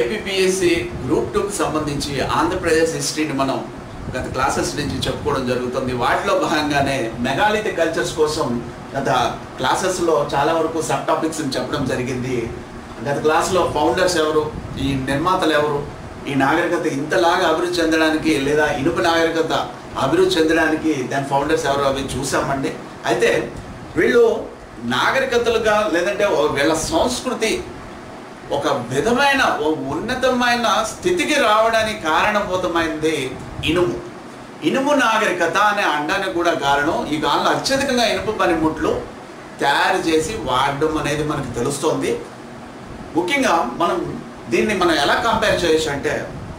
APSC group టూకి సంబంధించి ఆంధ్రప్రదేశ్ హిస్టరీని మనం గత క్లాసెస్ నుంచి చెప్పుకోవడం జరుగుతుంది వాటిలో భాగంగానే మెగాలిథి కల్చర్స్ కోసం గత క్లాసెస్లో చాలా వరకు సబ్ టాపిక్స్ చెప్పడం జరిగింది గత క్లాస్లో ఫౌండర్స్ ఎవరు ఈ నిర్మాతలు ఎవరు ఈ నాగరికత ఇంతలాగా అభివృద్ధి చెందడానికి లేదా ఇనుప నాగరికత అభివృద్ధి చెందడానికి దాని ఫౌండర్స్ ఎవరు అవి చూసామండి అయితే వీళ్ళు నాగరికతలుగా లేదంటే ఓ- వీళ్ళ సంస్కృతి ఒక విధమైన ఓ ఉన్నతమైన స్థితికి రావడానికి కారణభూతమైంది ఇనుము ఇనుము నాగరికత అనే అండానికి కూడా కారణం ఈ కాలంలో అత్యధికంగా ఇనుప పనిముట్లు తయారు చేసి వాడడం అనేది మనకు తెలుస్తోంది ముఖ్యంగా మనం దీన్ని మనం ఎలా కంపేర్ చేయొచ్చు అంటే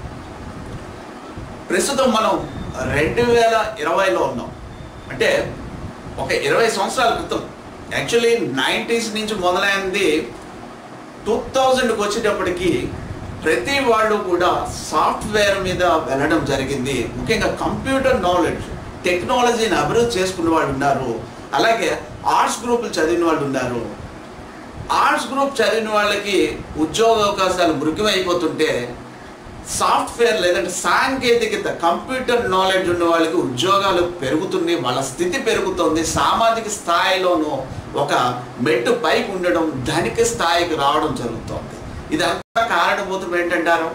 ప్రస్తుతం మనం రెండు వేల ఇరవైలో ఉన్నాం అంటే ఒక ఇరవై సంవత్సరాల క్రితం యాక్చువల్లీ నైంటీస్ నుంచి మొదలైంది టూ థౌజండ్కి వచ్చేటప్పటికి ప్రతి వాళ్ళు కూడా సాఫ్ట్వేర్ మీద వెళ్ళడం జరిగింది ముఖ్యంగా కంప్యూటర్ నాలెడ్జ్ టెక్నాలజీని అభివృద్ధి చేసుకున్న వాళ్ళు ఉన్నారు అలాగే ఆర్ట్స్ గ్రూపులు చదివిన వాళ్ళు ఉన్నారు ఆర్ట్స్ గ్రూప్ చదివిన వాళ్ళకి ఉద్యోగ అవకాశాలు మృగ్యమైపోతుంటే సాఫ్ట్వేర్ లేదంటే సాంకేతికత కంప్యూటర్ నాలెడ్జ్ ఉన్న వాళ్ళకి ఉద్యోగాలు పెరుగుతున్నాయి వాళ్ళ స్థితి పెరుగుతుంది సామాజిక స్థాయిలోనూ ఒక మెట్టు పైకి ఉండడం ధనిక స్థాయికి రావడం జరుగుతుంది ఇదంతా కారణభూతం ఏంటంటారు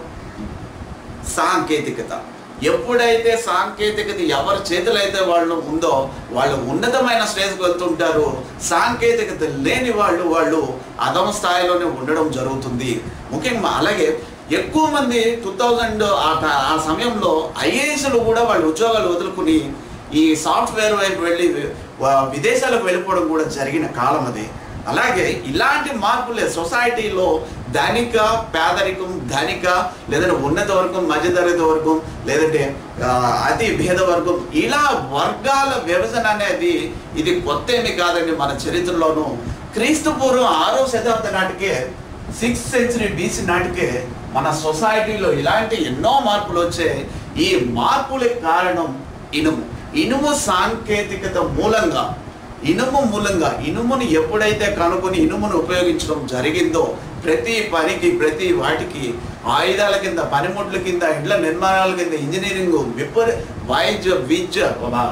సాంకేతికత ఎప్పుడైతే సాంకేతికత ఎవరి చేతులు అయితే వాళ్ళు ఉందో వాళ్ళు ఉన్నతమైన స్టేజ్కి వెళ్తుంటారు సాంకేతికత లేని వాళ్ళు వాళ్ళు అధమ స్థాయిలోనే ఉండడం జరుగుతుంది ముఖ్యంగా అలాగే ఎక్కువ మంది టూ థౌజండ్ ఆ ట- ఆ సమయంలో ఐఏఎస్లు కూడా వాళ్ళ ఉద్యోగాలు వదులుకుని ఈ సాఫ్ట్వేర్ వైపు వెళ్ళి వ- విదేశాలకు వెళ్ళిపోవడం కూడా జరిగిన కాలం అది అలాగే ఇలాంటి మార్పులే సొసైటీలో ధనిక పేదరికం ధనిక లేదంటే ఉన్నత వర్గం మధ్యతరగతి వర్గం లేదంటే ఆ, అతి భేద వర్గం ఇలా వర్గాల విభజన అనేది ఇది కొత్త ఏమి కాదండి మన చరిత్రలోనూ క్రీస్తు పూర్వం ఆరో శతాబ్దం నాటికే సిక్స్త్ సెంచరీ బీసీ నాటికే మన సొసైటీలో ఇలాంటి ఎన్నో మార్పులు వచ్చాయి ఈ మార్పులకు కారణం ఇనుము ఇనుము సాంకేతికత మూలంగా ఇనుము మూలంగా ఇనుముని ఎప్పుడైతే కనుగొని ఇనుమును ఉపయోగించడం జరిగిందో ప్రతి పనికి ప్రతి వాటికి ఆయుధాల కింద పనిముట్ల కింద ఇండ్ల నిర్మాణాల కింద ఇంజనీరింగ్ విపరీ వైద్య విద్య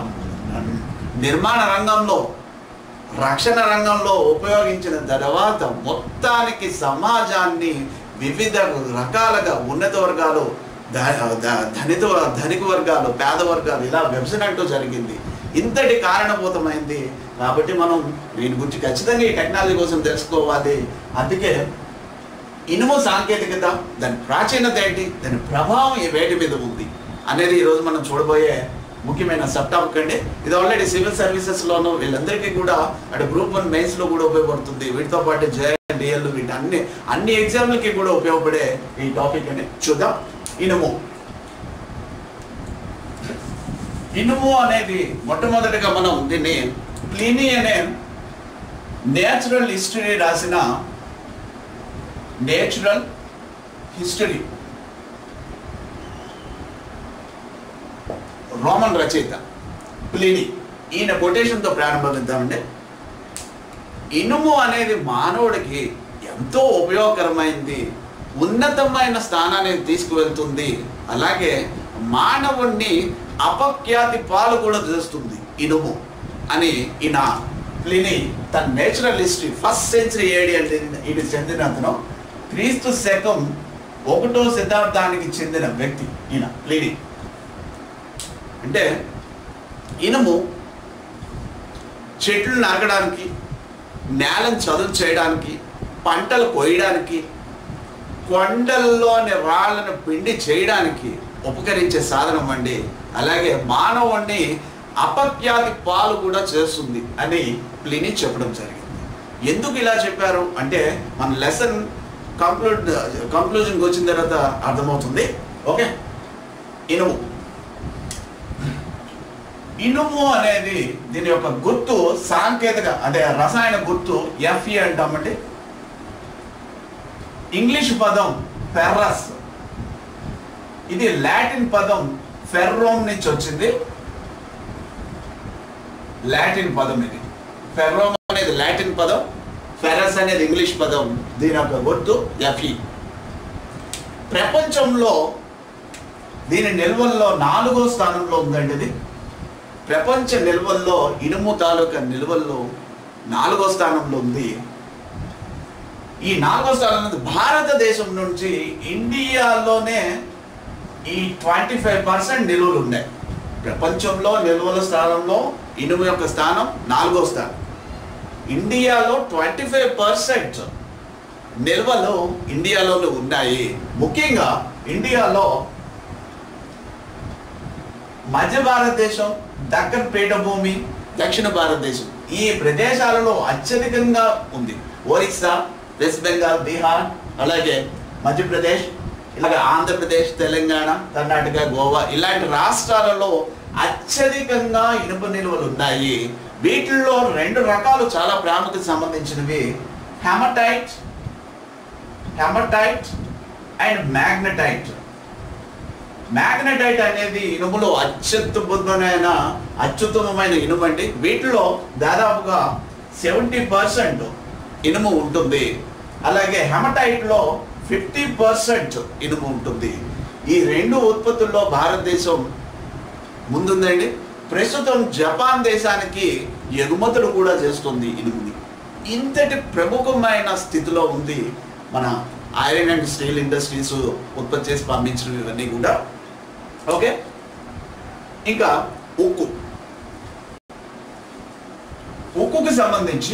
నిర్మాణ రంగంలో రక్షణ రంగంలో ఉపయోగించిన తర్వాత మొత్తానికి సమాజాన్ని వివిధ రకాలుగా ఉన్నత వర్గాలు ధ- ధ- ధనిత ధనిక వర్గాలు పేద వర్గాలు ఇలా విభజన అంటూ జరిగింది ఇంతటి కారణభూతమైంది కాబట్టి మనం దీని గురించి ఖచ్చితంగా ఈ టెక్నాలజీ కోసం తెలుసుకోవాలి అందుకే ఇనుము సాంకేతికత దాని ప్రాచీనత ఏంటి దాని ప్రభావం ఈ వేటి మీద ఉంది అనేది ఈరోజు మనం చూడబోయే ముఖ్యమైన సబ్ టాపిక్ అండి ఇది ఆల్రెడీ సివిల్ సర్వీసెస్లోనూ వీళ్ళందరికీ కూడా అటు గ్రూప్ వన్ మెయిన్స్లో కూడా ఉపయోగపడుతుంది వీటితో పాటు జే డిఎల్ వీటి అన్ని అన్ని ఎగ్జామ్లకి కూడా ఉపయోగపడే ఈ టాపిక్ అండి చూద్దాం ఇనుము ఇనుము అనేది మొట్టమొదటిగా మనం దీన్ని ప్లీనీ అనే నేచురల్ హిస్టరీ రాసిన నేచురల్ హిస్టరీ రోమన్ రచయిత ప్లిని ఈయన కొటేషన్తో ప్రారంభిద్దామండి ఇనుము అనేది మానవుడికి ఎంతో ఉపయోగకరమైంది ఉన్నతమైన స్థానాన్ని తీసుకువెళ్తుంది అలాగే మానవుణ్ణి అపఖ్యాతి పాలు కూడా చేస్తుంది ఇనుము అని ఈయన ప్లిని తన natural history first century AD అంటే ఇది చెందిన అతను క్రీస్తు శకం ఒకటో శతాబ్దానికి చెందిన వ్యక్తి ఈయన ప్లిని అంటే ఇనుము చెట్లు నరకడానికి నేలను చదువు చేయడానికి పంటలు కోయడానికి కొండల్లోని రాళ్ళను పిండి చేయడానికి ఉపకరించే సాధనం అండి అలాగే మానవుణ్ణి అపఖ్యాతి పాలు కూడా చేస్తుంది అని ప్లిని చెప్పడం జరిగింది ఎందుకు ఇలా చెప్పారు అంటే మన లెసన్ కంక్లూడ్ కంక్లూజన్కి వచ్చిన తర్వాత అర్థమవుతుంది ఓకే ఇనుము ఇనుము అనేది దీని యొక్క గుర్తు సాంకేతిక అదే రసాయన గుర్తు ఎఫ్ఈ అంటామండి ఇంగ్లీష్ పదం ఫెర్రస్ ఇది లాటిన్ పదం ఫెర్రోమ్ నుంచి వచ్చింది లాటిన్ పదం ఇది ఫెర్రోమ్ అనేది లాటిన్ పదం ఫెరస్ అనేది ఇంగ్లీష్ పదం దీని యొక్క గుర్తు ఎఫ్ఈ ప్రపంచంలో దీని నిల్వల్లో నాలుగో స్థానంలో ఉందండి ఇది ప్రపంచ నిల్వల్లో ఇనుము తాలూకా నిల్వల్లో నాలుగో స్థానంలో ఉంది ఈ నాలుగో స్థానం నుంచి భారతదేశం నుంచి ఇండియాలోనే ఈ ట్వంటీ ఫైవ్ పర్సెంట్ నిల్వలు ఉన్నాయి ప్రపంచంలో నిల్వల స్థానంలో ఇనుము యొక్క స్థానం నాలుగో స్థానం ఇండియాలో ట్వంటీ ఫైవ్ పర్సెంట్ నిల్వలు ఇండియాలోనే ఉన్నాయి ముఖ్యంగా ఇండియాలో మధ్య భారతదేశం దక్కన్ పీఠభూమి దక్షిణ భారతదేశం ఈ ప్రదేశాలలో అత్యధికంగా ఉంది ఒరిస్సా వెస్ట్ బెంగాల్ బీహార్ అలాగే మధ్యప్రదేశ్ ఇలాగే ఆంధ్రప్రదేశ్ తెలంగాణ కర్ణాటక గోవా ఇలాంటి రాష్ట్రాలలో అత్యధికంగా ఇనుప నిల్వలు ఉన్నాయి వీటిల్లో రెండు రకాలు చాలా ప్రాముఖ్యత సంబంధించినవి hematite hematite and magnetite magnetite అనేది ఇనుములో అత్యుత్తమైన అత్యుత్తమమైన ఇనుము అండి వీటిలో దాదాపుగా సెవెంటీ పర్సెంట్ ఇనుము ఉంటుంది అలాగే హెమటైట్లో ఫిఫ్టీ పర్సెంట్ ఇనుము ఉంటుంది ఈ రెండు ఉత్పత్తుల్లో భారతదేశం ముందుందండి ప్రస్తుతం జపాన్ దేశానికి ఎగుమతులు కూడా చేస్తుంది ఇనుముని ఇంతటి ప్రముఖమైన స్థితిలో ఉంది మన ఐరన్ అండ్ స్టీల్ ఇండస్ట్రీస్ ఉత్పత్తి చేసి పంపించినవి ఇవన్నీ కూడా ఓకే ఇంకా ఉక్కు ఉక్కుకి సంబంధించి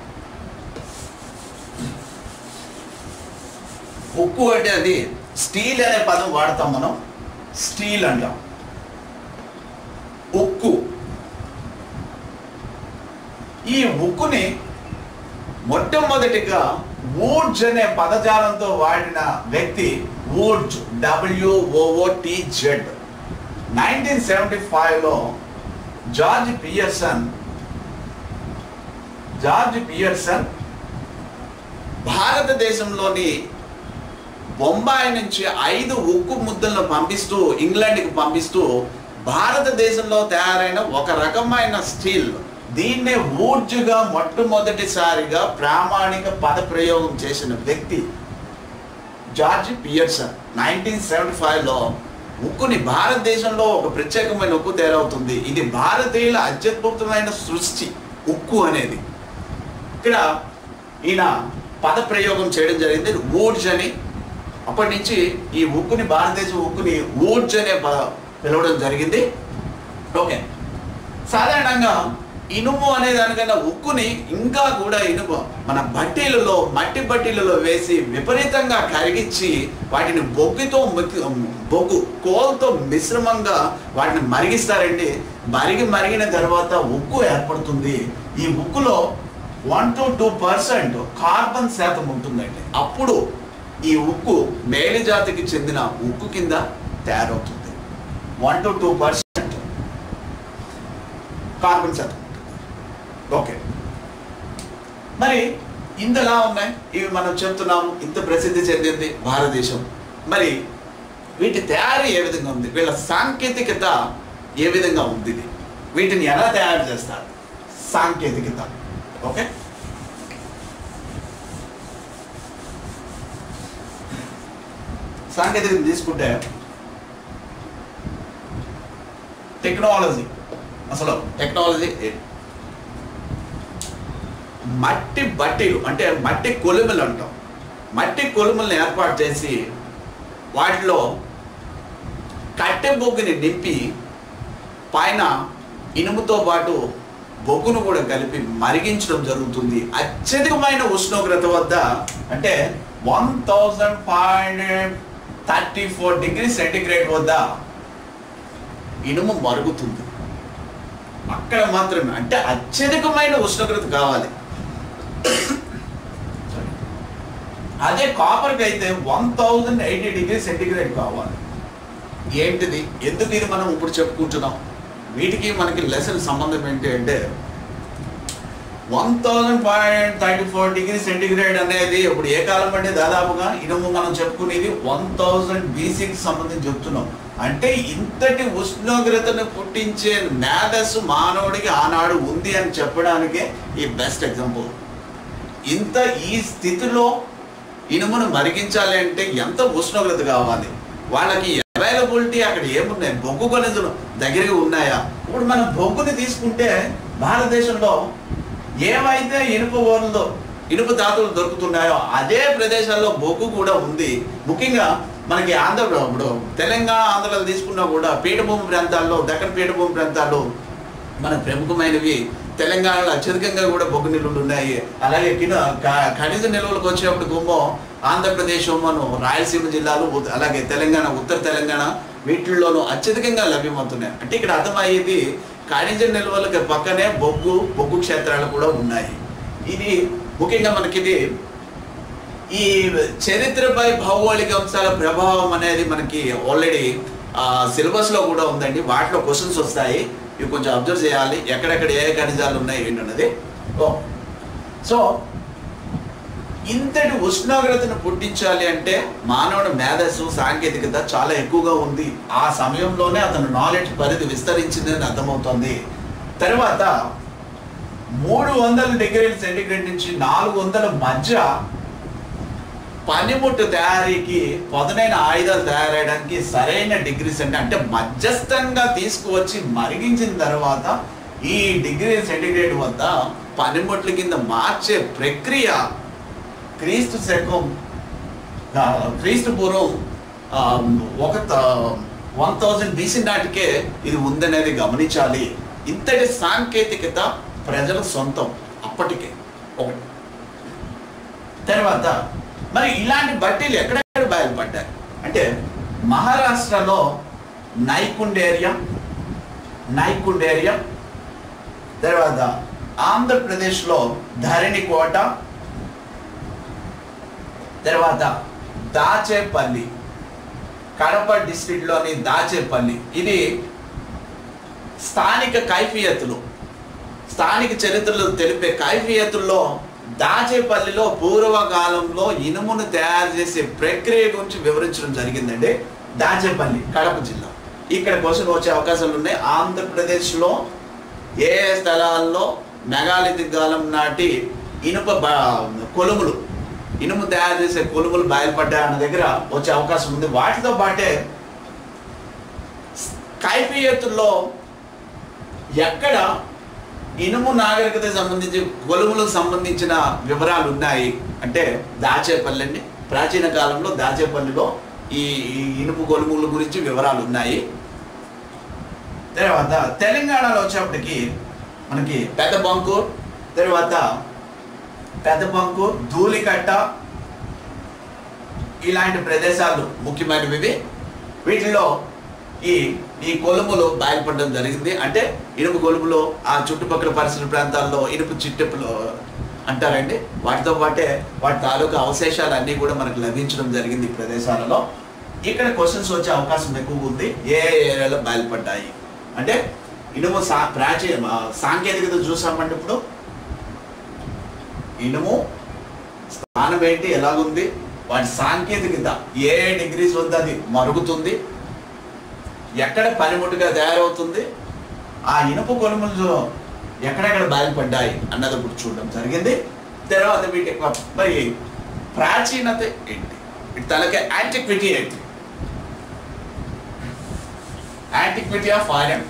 ఉక్కు అంటే అది స్టీల్ అనే పదం వాడతాం మనం స్టీల్ అంటాం ఉక్కు ఈ ఉక్కుని మొట్టమొదటిగా వూడ్జ్ అనే పదజాలంతో వాడిన వ్యక్తి wootz W O O T Z nineteen seventy ఫైవ్లో జార్జ్ పియర్సన్ జార్జ్ పియర్సన్ భారతదేశంలోని బొంబాయి నుంచి ఐదు ఉక్కు ముద్దలను పంపిస్తూ ఇంగ్లాండ్కి పంపిస్తూ భారతదేశంలో తయారైన ఒక రకమైన స్టీల్ దీన్నే ఊర్జుగా మొట్టమొదటిసారిగా ప్రామాణిక పద ప్రయోగం చేసిన వ్యక్తి జార్జ్ పియర్సన్ నైన్టీన్ సెవెంటీ ఫైవ్లో ఉక్కుని భారతదేశంలో ఒక ప్రత్యేకమైన ఉక్కు తయారవుతుంది ఇది భారతీయుల అత్యద్భుతమైన సృష్టి ఉక్కు అనేది ఇక్కడ ఈయన పద ప్రయోగం చేయడం జరిగింది ఊడ్జ్ అని అప్పటి నుంచి ఈ ఉక్కుని భారతదేశం ఉక్కుని ఊడ్జ్ అనే ప- పిలవడం జరిగింది ఓకే సాధారణంగా ఇనుము అనే దానికన్నా ఉక్కుని ఇంకా కూడా ఇనుము మన బట్టీలలో మట్టి బట్టీలలో వేసి విపరీతంగా కరిగించి వాటిని బొగ్గుతో మిక్కి- బొగ్గు కోల్తో మిశ్రమంగా వాటిని మరిగిస్తారండి మరిగి మరిగిన తర్వాత ఉక్కు ఏర్పడుతుంది ఈ ఉక్కులో one to two percent carbon శాతం ఉంటుందండి అప్పుడు ఈ ఉక్కు మేలు జాతికి చెందిన ఉక్కు కింద తయారవుతుంది one to two percent carbon శాతం ఓకే మరి ఇంతలా ఉన్నాయి ఇవి మనం చెప్తున్నాము ఇంత ప్రసిద్ధి చెందింది భారతదేశం మరి వీటి తయారీ ఏ విధంగా ఉంది వీళ్ళ సాంకేతికత ఏ విధంగా ఉంది ఇది వీటిని ఎలా తయారు చేస్తారు సాంకేతికత ఓకే సాంకేతికత తీసుకుంటే టెక్నాలజీ అసలు టెక్నాలజీ ఏంటి? మట్టి బట్టీలు అంటే మట్టి కొలుములు అంటాం మట్టి కొలుములను ఏర్పాటు చేసి వాటిలో కట్టె బొగ్గుని నింపి పైన ఇనుముతో పాటు బొగ్గును కూడా కలిపి మరిగించడం జరుగుతుంది అత్యధికమైన ఉష్ణోగ్రత వద్ద అంటే one thousand five hundred thirty four degree centigrade వద్ద ఇనుము మరుగుతుంది అక్కడ మాత్రమే అంటే అత్యధికమైన ఉష్ణోగ్రత కావాలి అదే కాపర్కి అయితే one thousand eighty degree centigrade కావాలి ఏంటిది ఎందుకు ఇది మనం ఇప్పుడు చెప్పుకుంటున్నాం వీటికి మనకి లెసన్ సంబంధం ఏంటి అంటే one thousand five hundred thirty four degree centigrade అనేది ఇప్పుడు ఏ కాలం అంటే దాదాపుగా ఇనుము మనం చెప్పుకునేది వన్ థౌజండ్ బీసీకి సంబంధించి చెప్తున్నాం అంటే ఇంతటి ఉష్ణోగ్రతను పుట్టించే మేధస్సు మానవుడికి ఆనాడు ఉంది అని చెప్పడానికే ఈ బెస్ట్ ఎగ్జాంపుల్ ఇంత ఈ స్థితిలో ఇనుమును మరిగించాలి అంటే ఎంత ఉష్ణోగ్రత కావాలి వాళ్ళకి అవైలబిలిటీ అక్కడ ఏమున్నాయి బొగ్గు కొనిదులు దగ్గరగా ఉన్నాయా ఇప్పుడు మనం బొగ్గుని తీసుకుంటే భారతదేశంలో ఏవైతే ఇనుప ఓర్లు ఇనుప ధాతువులు దొరుకుతున్నాయో అదే ప్రదేశాల్లో బొగ్గు కూడా ఉంది ముఖ్యంగా మనకి ఆంధ్ర ఇప్పుడు తెలంగాణ ఆంధ్రలో తీసుకున్నా కూడా పీఠభూమి ప్రాంతాల్లో దక్కన పీఠభూమి ప్రాంతాల్లో మన ప్రముఖమైనవి తెలంగాణలో అత్యధికంగా కూడా బొగ్గు నిల్వలు ఉన్నాయి అలాగే కిన క- ఖనిజ నిల్వలకు వచ్చేప్పుడు గుమ్మో ఆంధ్రప్రదేశ్ మనం రాయలసీమ జిల్లాలు ఉ- అలాగే తెలంగాణ ఉత్తర తెలంగాణ వీటిల్లోనూ అత్యధికంగా లభ్యమవుతున్నాయి అంటే ఇక్కడ అర్థమయ్యేది ఖనిజ నిల్వలకు పక్కనే బొగ్గు బొగ్గు క్షేత్రాలు కూడా ఉన్నాయి ఇది ముఖ్యంగా మనకి ఇది ఈ చరిత్రపై భౌగోళిక అంశాల ప్రభావం అనేది మనకి ఆల్రెడీ సిలబస్ లో కూడా ఉందండి వాటిలో క్వశ్చన్స్ వస్తాయి ఇవి కొంచెం అబ్జర్వ్ చేయాలి ఎక్కడెక్కడ ఏ ఖనిజాలు ఉన్నాయి ఏంటన్నది ఓ సో ఇంతటి ఉష్ణోగ్రతను పుట్టించాలి అంటే మానవుడి మేధస్సు సాంకేతికత చాలా ఎక్కువగా ఉంది ఆ సమయంలోనే అతను నాలెడ్జ్ పరిధి విస్తరించిందని అర్థమవుతోంది తర్వాత మూడు వందల డిగ్రీల సెంటిగ్రేడ్ నుంచి నాలుగు వందల మధ్య పనిముట్టు తయారీకి పదునైన ఆయుధాలు తయారయడానికి సరైన డిగ్రీస్ అంటే అంటే మధ్యస్థంగా తీసుకువచ్చి మరిగించిన తర్వాత ఈ డిగ్రీ సెంటిగ్రేడ్ వద్ద పనిముట్ల కింద మార్చే ప్రక్రియ క్రీస్తు శకం ఆ, క్రీస్తు పూర్వం ఆ, ఒక వన్ థౌజండ్ బీసీ నాటికే ఇది ఉందనేది గమనించాలి ఇంతటి సాంకేతికత ప్రజల సొంతం అప్పటికే ఒకటి తర్వాత మరి ఇలాంటి బట్టీలు ఎక్కడెక్కడ బయలుపడ్డాయి అంటే మహారాష్ట్రలో నైకుండ్ ఏరియా నైకుండ్ ఏరియా తర్వాత ఆంధ్రప్రదేశ్లో ధరణి కోట తర్వాత దాచేపల్లి కడప డిస్ట్రిక్ట్లోని దాచేపల్లి ఇది స్థానిక కైఫియతులు స్థానిక చరిత్రలు తెలిపే కైఫియతుల్లో దాచేపల్లిలో పూర్వకాలంలో ఇనుమును తయారు చేసే ప్రక్రియ గురించి వివరించడం జరిగిందండి దాచేపల్లి కడప జిల్లా ఇక్కడ క్వశ్చన్ వచ్చే అవకాశాలు ఉన్నాయి ఆంధ్రప్రదేశ్లో ఏ ఏ స్థలాల్లో మెగాలిథిక్ కాలం నాటి ఇనుప బ- కొలుములు ఇనుము తయారు చేసే కొలుములు బయలుపడ్డాయి అన్న దగ్గర వచ్చే అవకాశం ఉంది వాటితో పాటే కైఫియతుల్లో ఎక్కడ ఇనుము నాగరికతకు సంబంధించి కొలుములకు సంబంధించిన వివరాలు ఉన్నాయి అంటే దాచేపల్లి అండి ప్రాచీన కాలంలో దాచేపల్లిలో ఈ ఈ ఇనుపు కొలుముల గురించి వివరాలు ఉన్నాయి తర్వాత తెలంగాణలో వచ్చేప్పటికి మనకి పెద్ద బంకు తర్వాత పెద్ద బంకు ధూళికట్ట ఇలాంటి ప్రదేశాలు ముఖ్యమైనవి ఇవి. వీటిలో ఈ ఈ కొలుములు బయలుపడడం జరిగింది అంటే ఇనుపు కొలుములు ఆ చుట్టుపక్కల పరిసర ప్రాంతాల్లో ఇనుపు చిట్టెప్పులు అంటారండి వాటితో పాటే వాటి తాలూకా అవశేషాలు అన్నీ కూడా మనకు లభించడం జరిగింది ఈ ప్రదేశాలలో ఇక్కడ క్వశ్చన్స్ వచ్చే అవకాశం ఎక్కువ ఉంది ఏ ఏ ఏరియాలో బయలుపడ్డాయి అంటే ఇనుము సా ప్రాచీన ఆ, సాంకేతికత చూసామంటే ఇప్పుడు ఇనుము స్థానం ఏంటి ఎలాగుంది వాటి సాంకేతికత ఏ డిగ్రీస్ వద్ద అది మరుగుతుంది ఎక్కడ పనిముట్టుగా తయారవుతుంది ఆ ఇనుప కొనుమలు ఎక్కడెక్కడ బయలుపడ్డాయి అన్నది ఇప్పుడు చూడడం జరిగింది తర్వాత వీటి యొక్క మరి ప్రాచీనత ఏంటి వీటి తలకే యాంటిక్విటీ ఏంటి యాంటిక్విటీ ఆఫ్ ఐరన్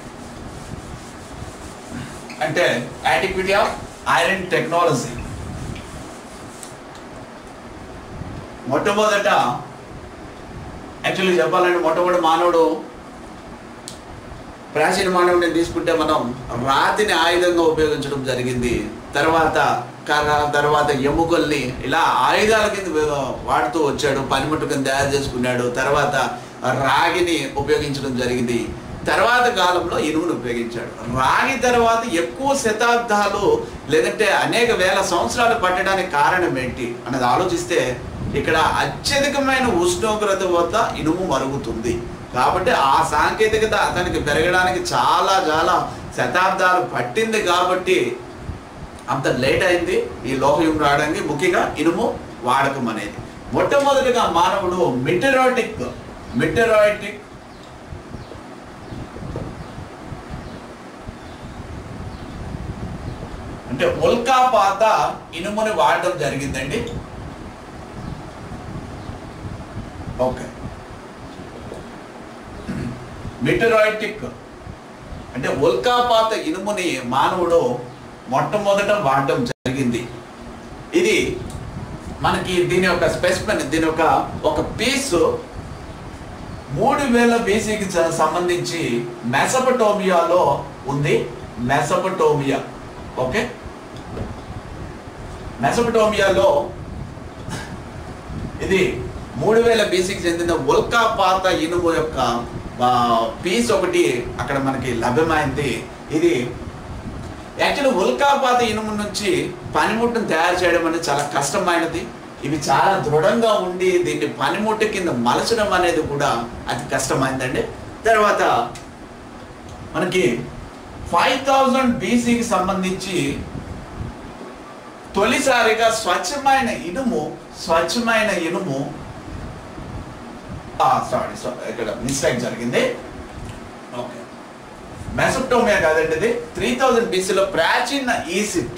అంటే యాంటిక్విటీ ఆఫ్ ఐరన్ టెక్నాలజీ మొట్టమొదట యాక్చువల్లీ చెప్పాలంటే మొట్టమొదటి మానవుడు ప్రాచీన మానవుడిని తీసుకుంటే మనం రాతిని ఆయుధంగా ఉపయోగించడం జరిగింది తర్వాత కర్ర తర్వాత ఎముకల్ని ఇలా ఆయుధాల కింద వా- వాడుతూ వచ్చాడు పనిముట్టు కింద తయారు చేసుకున్నాడు తర్వాత రాగిని ఉపయోగించడం జరిగింది తర్వాత కాలంలో ఇనుమును ఉపయోగించాడు రాగి తర్వాత ఎక్కువ శతాబ్దాలు లేదంటే అనేక వేల సంవత్సరాలు పట్టడానికి కారణం ఏంటి అన్నది ఆలోచిస్తే ఇక్కడ అత్యధికమైన ఉష్ణోగ్రత వద్ద ఇనుము మరుగుతుంది కాబట్టి ఆ సాంకేతికత అతనికి పెరగడానికి చాలా చాలా శతాబ్దాలు పట్టింది కాబట్టి అంత లేట్ అయింది ఈ లోహయుగం రావడానికి ముఖ్యంగా ఇనుము వాడకం అనేది మొట్టమొదటిగా మానవుడు మిటరాటిక్ మిటరాటిక్ అంటే ఉల్కాపాత ఇనుముని వాడడం జరిగిందండి ఓకే మిటరాయిటిక్ అంటే ఉల్కాపాత ఇనుముని మానవుడు మొట్టమొదట వాడడం జరిగింది ఇది మనకి దీని యొక్క స్పెసిఫిన్ దీని యొక్క ఒక పీసు మూడు వేల బీసీకి సంబంధించి మెసపటోమియాలో ఉంది మెసపటోమియా ఓకే మెసపటోమియాలో ఇది మూడు వేల బీసీకి చెందిన ఉల్కాపాత ఇనుము యొక్క ఆ, పీస్ ఒకటి అక్కడ మనకి లభ్యమైంది ఇది యాక్చువల్లీ ఉల్కాపాత ఇనుము నుంచి పనిముట్టును తయారు చేయడం అనేది చాలా కష్టమైనది ఇవి చాలా దృఢంగా ఉండి దీన్ని పనిముట్టు కింద మలచడం అనేది కూడా అతి కష్టమైందండి తర్వాత మనకి ఫైవ్ థౌజండ్ బీసీకి సంబంధించి తొలిసారిగా స్వచ్ఛమైన ఇనుము స్వచ్ఛమైన ఇనుము సారీ ఇక్కడ మిస్టేక్ జరిగింది ఓకే మెసప్టోమియా కాదండి ఇది త్రీ థౌజండ్ బీసీలో ప్రాచీన ఈజిప్ట్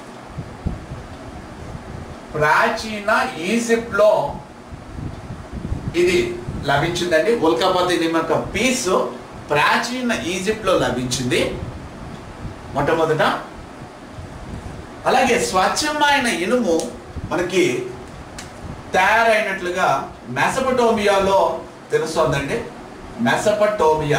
ప్రాచీన ఈజిప్ట్ లో ఇది లభించిందండి ఉల్కాపాత ఇనుము యొక్క పీస్ ప్రాచీన ఈజిప్ట్ లో లభించింది మొట్టమొదట అలాగే స్వచ్ఛమైన ఇనుము మనకి తయారైనట్లుగా మెసపటోమియాలో తెలుస్తోందండి మెసపటోమియా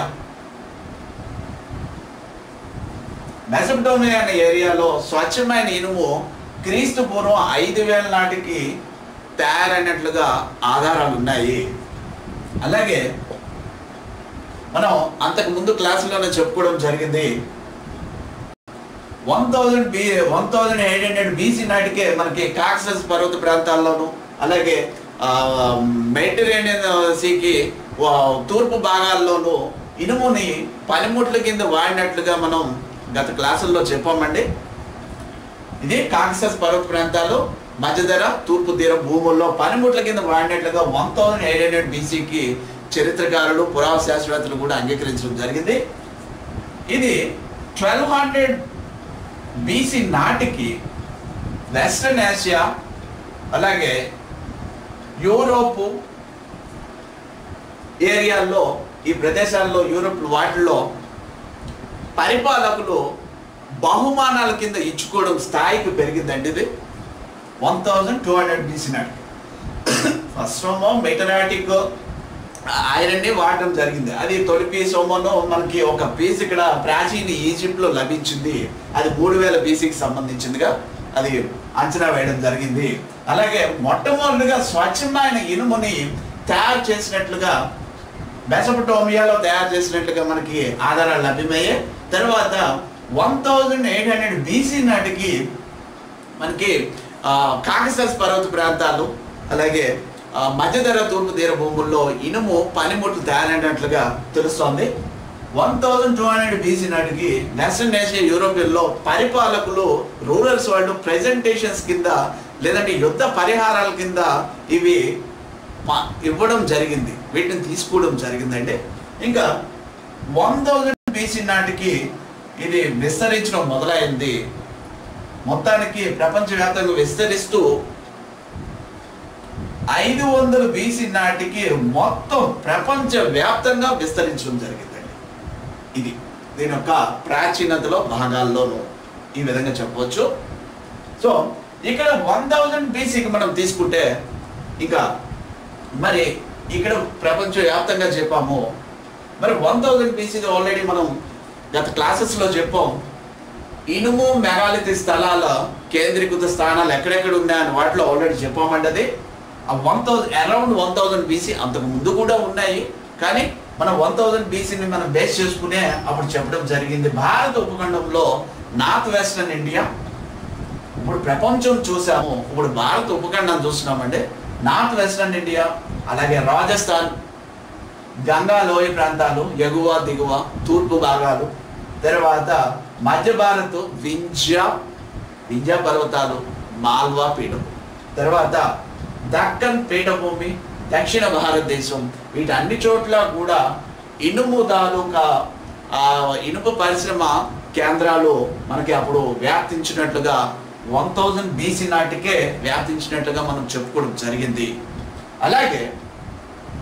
మెసపటోమియా అనే ఏరియాలో స్వచ్ఛమైన ఇనుము క్రీస్తు పూర్వం ఐదు వేల నాటికి తయారైనట్లుగా ఆధారాలు ఉన్నాయి అలాగే మనం అంతకు ముందు క్లాసులోనే చెప్పుకోవడం జరిగింది one thousand B one thousand eight hundred BC నాటికే మనకి కాక్సస్ పర్వత ప్రాంతాల్లోనూ అలాగే మెడిటరేనియన్ సీకి వా- తూర్పు భాగాల్లోనూ ఇనుముని పనిముట్ల కింద వాడినట్లుగా మనం గత క్లాసుల్లో చెప్పామండి ఇది కాక్సస్ పర్వత ప్రాంతాలు మధ్యధర తూర్పు తీర భూముల్లో పనిముట్ల కింద వాడినట్లుగా వన్ థౌజండ్ ఎయిట్ హండ్రెడ్ బీసీకి చరిత్రకారులు పురావ శాస్త్రవేత్తలు కూడా అంగీకరించడం జరిగింది ఇది ట్వెల్వ్ హండ్రెడ్ బీసీ నాటికి వెస్ట్రన్ ఆసియా అలాగే యూరోపు ఏరియాల్లో ఈ ప్రదేశాల్లో యూరోప్ వాటిల్లో పరిపాలకులు బహుమానాల కింద ఇచ్చుకోవడం స్థాయికి పెరిగిందండి ఇది one thousand two hundred BC నాటికి ఫస్ట్ ఏమో మెటరాటిక్ ఐరన్ని వాడడం జరిగింది అది తొలి పీస్ ఏమోనో మనకి ఒక పీస్ ఇక్కడ ప్రాచీన ఈజిప్ట్ లో లభించింది అది మూడు వేల బీసీకి సంబంధించిందిగా అది అంచనా వేయడం జరిగింది అలాగే మొట్టమొదటిగా స్వచ్ఛమైన ఇనుముని తయారు చేసినట్లుగా మెసపటోమియాలో తయారు చేసినట్లుగా మనకి ఆధారాలు లభ్యమయ్యాయి తర్వాత one thousand eight hundred BC నాటికి మనకి ఆ, కాకసస్ పర్వత ప్రాంతాలు అలాగే ఆ, మధ్యధర తూర్పు తీర భూముల్లో ఇనుము పనిముట్లు తయారైనట్లుగా తెలుస్తోంది one thousand two hundred BC నాటికి వెస్ట్రన్ ఏషియా యూరోపియన్లో పరిపాలకులు రూరల్స్ వాళ్ళు ప్రెజెంటేషన్స్ కింద లేదంటే యుద్ధ పరిహారాల కింద ఇవి మా- ఇవ్వడం జరిగింది వీటిని తీసుకోవడం జరిగిందండి ఇంకా వన్ థౌజండ్ బీసీ నాటికి ఇది విస్తరించడం మొదలైంది మొత్తానికి ప్రపంచవ్యాప్తంగా విస్తరిస్తూ ఐదు వందల బీసీ నాటికి మొత్తం ప్రపంచ వ్యాప్తంగా విస్తరించడం జరిగిందండి ఇది దీని యొక్క ప్రాచీనతలో భాగాల్లోనూ ఈ విధంగా చెప్పవచ్చు సో ఇక్కడ వన్ థౌజండ్ బీసీకి మనం తీసుకుంటే ఇంకా మరి ఇక్కడ ప్రపంచ వ్యాప్తంగా చెప్పాము మరి వన్ థౌజండ్ బీసీది ఆల్రెడీ మనం గత క్లాసెస్లో చెప్పాం ఇనుము మెగాలితి స్థలాల కేంద్రీకృత స్థానాలు ఎక్కడెక్కడ ఉన్నాయని వాటిలో ఆల్రెడీ చెప్పామండి అది ఆ one thousand around one thousand BC అంతకు ముందు కూడా ఉన్నాయి కానీ మనం వన్ థౌజండ్ బీసీని మనం బేస్ చేసుకునే అప్పుడు చెప్పడం జరిగింది భారత ఉపఖండంలో నార్త్ వెస్టర్న్ ఇండియా ఇప్పుడు ప్రపంచం చూసాము ఇప్పుడు భారత ఉపఖండం చూస్తున్నామండి నార్త్ వెస్టర్న్ ఇండియా అలాగే రాజస్థాన్ గంగా లోయ ప్రాంతాలు ఎగువ దిగువ తూర్పు భాగాలు తర్వాత మధ్య భారత్ వింధ్య వింధ్య పర్వతాలు మాల్వా పీఠం తర్వాత దక్కన్ పీఠభూమి దక్షిణ భారతదేశం వీటన్ని చోట్ల కూడా ఇనుము తాలూకా ఆ ఇనుప పరిశ్రమ కేంద్రాలు మనకి అప్పుడు వ్యాప్తించినట్లుగా వన్ థౌజండ్ బీసీ నాటికే వ్యాప్తించినట్లుగా మనం చెప్పుకోవడం జరిగింది అలాగే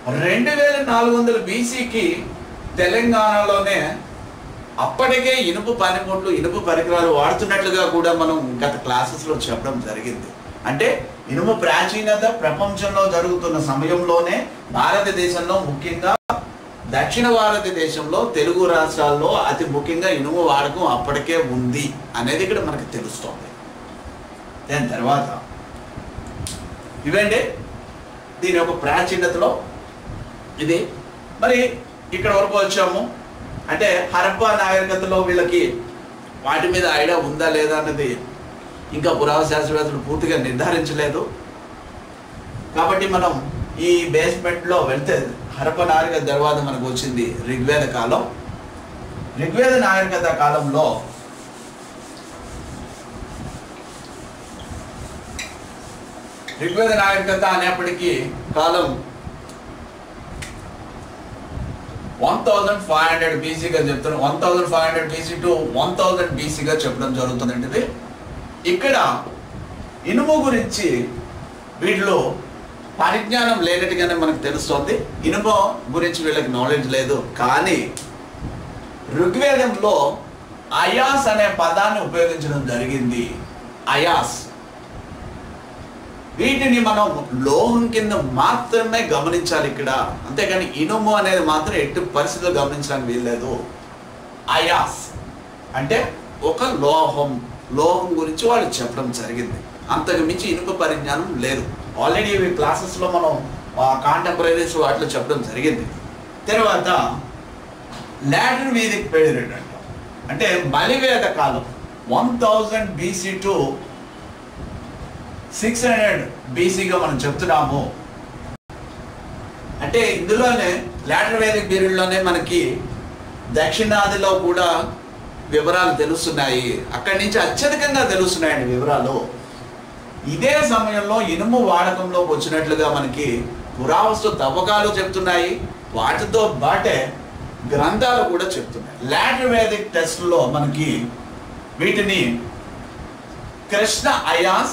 రెండు వేల నాలుగు వందల బీసీకి తెలంగాణలోనే అప్పటికే ఇనుపు పనిముట్లు ఇనుపు పరికరాలు వాడుతున్నట్లుగా కూడా మనం గత క్లాసెస్లో చెప్పడం జరిగింది అంటే ఇనుము ప్రాచీనత ప్రపంచంలో జరుగుతున్న సమయంలోనే భారతదేశంలో ముఖ్యంగా దక్షిణ భారతదేశంలో తెలుగు రాష్ట్రాల్లో అతి ముఖ్యంగా ఇనుము వాడకం అప్పటికే ఉంది అనేది ఇక్కడ మనకు తెలుస్తోంది దాని తర్వాత ఇవండి దీని యొక్క ప్రాచీనతలో ఇది మరి ఇక్కడ వరకు వచ్చాము అంటే హరప్పా నాగరికతలో వీళ్ళకి వాటి మీద ఐడియా ఉందా లేదా అన్నది ఇంకా పురావస్తు శాస్త్రవేత్తలు పూర్తిగా నిర్ధారించలేదు కాబట్టి మనం ఈ బేస్మెంట్లో వెళ్తే హరప్ప నాగరికత తర్వాత మనకు వచ్చింది ఋగ్వేద కాలం ఋగ్వేద నాగరికత కాలంలో ఋగ్వేద నాగరికత అనేప్పటికీ కాలం వన్ థౌజండ్ ఫైవ్ హండ్రెడ్ బీసీగా చెప్తున్నాం one thousand five hundred BC to one thousand బీసీగా చెప్పడం జరుగుతుందండి ఇది ఇక్కడ ఇనుము గురించి వీటిలో పరిజ్ఞానం లేనట్టుగానే మనకు తెలుస్తోంది ఇనుము గురించి వీళ్ళకి నాలెడ్జ్ లేదు కానీ ఋగ్వేదంలో అయాస్ అనే పదాన్ని ఉపయోగించడం జరిగింది అయాస్ వీటిని మనం లోహం కింద మాత్రమే గమనించాలి ఇక్కడ అంతేగాని ఇనుము అనేది మాత్రం ఎట్టి పరిస్థితుల్లో గమనించడానికి వీల్లేదు అయాస్ అంటే ఒక లోహం లోహం గురించి వాళ్ళు చెప్పడం జరిగింది అంతకు మించి ఇనుప పరిజ్ఞానం లేదు ఆల్రెడీ ఇవి క్లాసెస్లో మనం కాంటెంపరీస్ వాటిలో చెప్పడం జరిగింది తర్వాత లాటిన్ వేదిక్ పీరియడ్ అంటాం అంటే బలివేద కాలం one thousand BC to six hundred బీసీగా మనం చెప్తున్నాము అంటే ఇందులోనే లాటర్ వేదిక్ పీరియడ్లోనే మనకి దక్షిణాదిలో కూడా వివరాలు తెలుస్తున్నాయి అక్కడి నుంచి అత్యధికంగా తెలుస్తున్నాయండి వివరాలు ఇదే సమయంలో ఇనుము వాడకంలోకి వచ్చినట్లుగా మనకి పురావస్తు తవ్వకాలు చెప్తున్నాయి వాటితో బాటే గ్రంథాలు కూడా చెప్తున్నాయి లాటర్ వేదిక్ టెస్ట్లో మనకి వీటిని కృష్ణ అయాస్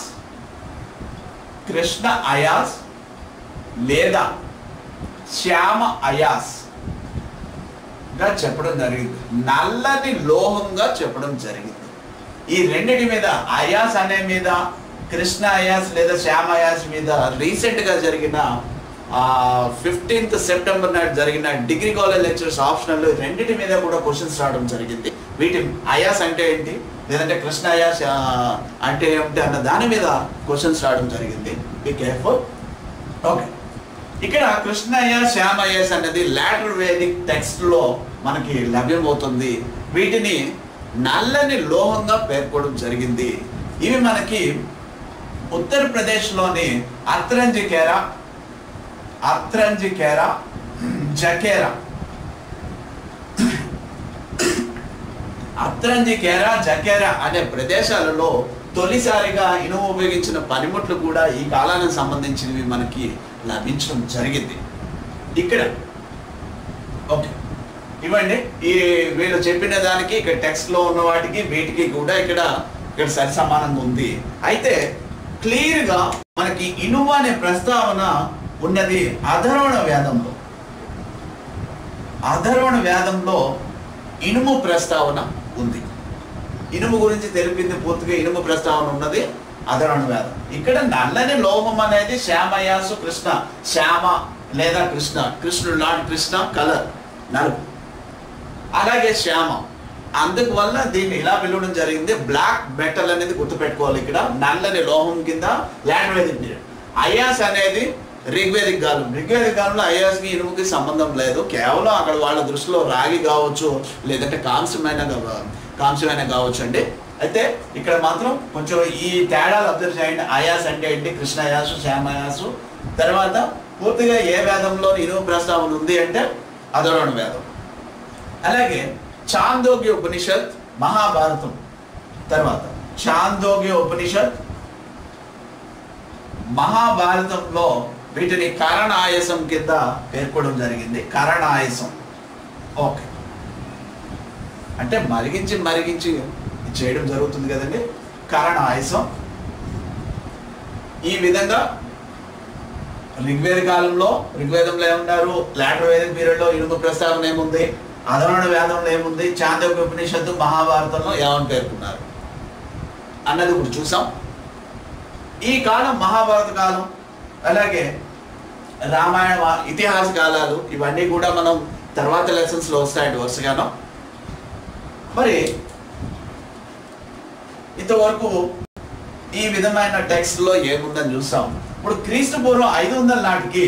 కృష్ణ అయాస్ లేదా శ్యామ అయాస్ గా చెప్పడం జరిగింది నల్లని లోహంగా చెప్పడం జరిగింది ఈ రెండిటి మీద అయాస్ అనే మీద కృష్ణ అయాస్ లేదా శ్యామ అయాస్ మీద రీసెంట్ గా జరిగిన ఫిఫ్టీన్త్ సెప్టెంబర్ నాడు జరిగిన డిగ్రీ కాలేజ్ లెక్చర్స్ ఆప్షనల్ రెండిటి మీద కూడా క్వశ్చన్స్ రావడం జరిగింది వీటి అయాస్ అంటే ఏంటి లేదంటే కృష్ణ అయాస్ ఆ, అంటే ఏమిటి అన్న దాని మీద క్వశ్చన్స్ రావడం జరిగింది బి కేర్ఫుల్ ఓకే ఇక్కడ కృష్ణయ్య శ్యామయ్యస్ అనేది లాటర్ వేదిక్ టెక్స్ట్ లో మనకి లభ్యమవుతుంది వీటిని నల్లని లోహంగా పేర్కోవడం జరిగింది ఇవి మనకి ఉత్తరప్రదేశ్లోని అత్రంజికేరా అత్రంజికేరా జకేరా అత్రంజికేరా జకేరా అనే ప్రదేశాలలో తొలిసారిగా ఇనుము ఉపయోగించిన పనిముట్లు కూడా ఈ కాలానికి సంబంధించినవి మనకి లభించడం జరిగింది ఇక్కడ ఓకే ఇవ్వండి ఈ వీళ్ళు చెప్పిన దానికి ఇక్కడ టెక్స్ట్ లో ఉన్న వాటికి వీటికి కూడా ఇక్కడ ఇక్కడ సరి సమానంగా ఉంది అయితే క్లియర్ గా మనకి ఇనుము అనే ప్రస్తావన ఉన్నది అధర్వణ వేదంలో అధర్వణ వేదంలో ఇనుము ప్రస్తావన ఉంది ఇనుము గురించి తెలిపింది పూర్తిగా ఇనుము ప్రస్తావన ఉన్నది అధర్వణ వేదం ఇక్కడ నల్లని లోహం అనేది శ్యామయాసు కృష్ణ శ్యామ లేదా కృష్ణ కృష్ణుడు లాంటి కృష్ణ కలర్ నలుపు అలాగే శ్యామ అందువల్ల దీన్ని ఇలా పిలవడం జరిగింది బ్లాక్ మెటల్ అనేది గుర్తుపెట్టుకోవాలి ఇక్కడ నల్లని లోహం కింద ల్యాండ్ వేదిక్ పీరియడ్ అయాస్ అనేది ఋగ్వేదిక్ కాలం ఋగ్వేదిక్ కాలంలో అయాస్కి ఇనుముకి సంబంధం లేదు కేవలం అక్కడ వాళ్ళ దృష్టిలో రాగి కావచ్చు లేదంటే కాంస్యమైన గా- కాంస్యమైన కావచ్చు అండి అయితే ఇక్కడ మాత్రం కొంచెం ఈ తేడాలు అబ్జర్వ్ చేయండి అయాస్ అంటే ఏంటి కృష్ణ అయాసు శ్యామ అయాసు తర్వాత పూర్తిగా ఏ వేదంలో ఇనుము ప్రస్తావన ఉంది అంటే అధర్వణ వేదం అలాగే చాందోగ్య ఉపనిషత్ మహాభారతం తర్వాత చాందోగ్య ఉపనిషత్ మహాభారతంలో వీటిని కరణాయసం కింద పేర్కోవడం జరిగింది కరణాయసం ఓకే అంటే మరిగించి మరిగించి చేయడం జరుగుతుంది కదండి కరణాయసం ఈ విధంగా ఋగ్వేద కాలంలో ఋగ్వేదంలో ఏమన్నారు లాటర్ వేద పీరియడ్లో ఇనుము ప్రస్తావన ఏముంది అధర్వణ వేదంలో ఏముంది చాంద్రోగ్య ఉపనిషత్తు మహాభారతంలో ఏమని పేర్కొన్నారు అన్నది ఇప్పుడు చూసాం ఈ కాలం మహాభారత కాలం అలాగే రామాయణ వా- ఇతిహాస కాలాలు ఇవన్నీ కూడా మనం తర్వాత లెసన్స్లో వస్తాయండి వరుసగాను మరి ఇంతవరకు ఈ విధమైన టెక్స్ట్ లో ఏముందని చూస్తాం ఇప్పుడు క్రీస్తు పూర్వం ఐదు వందల నాటికి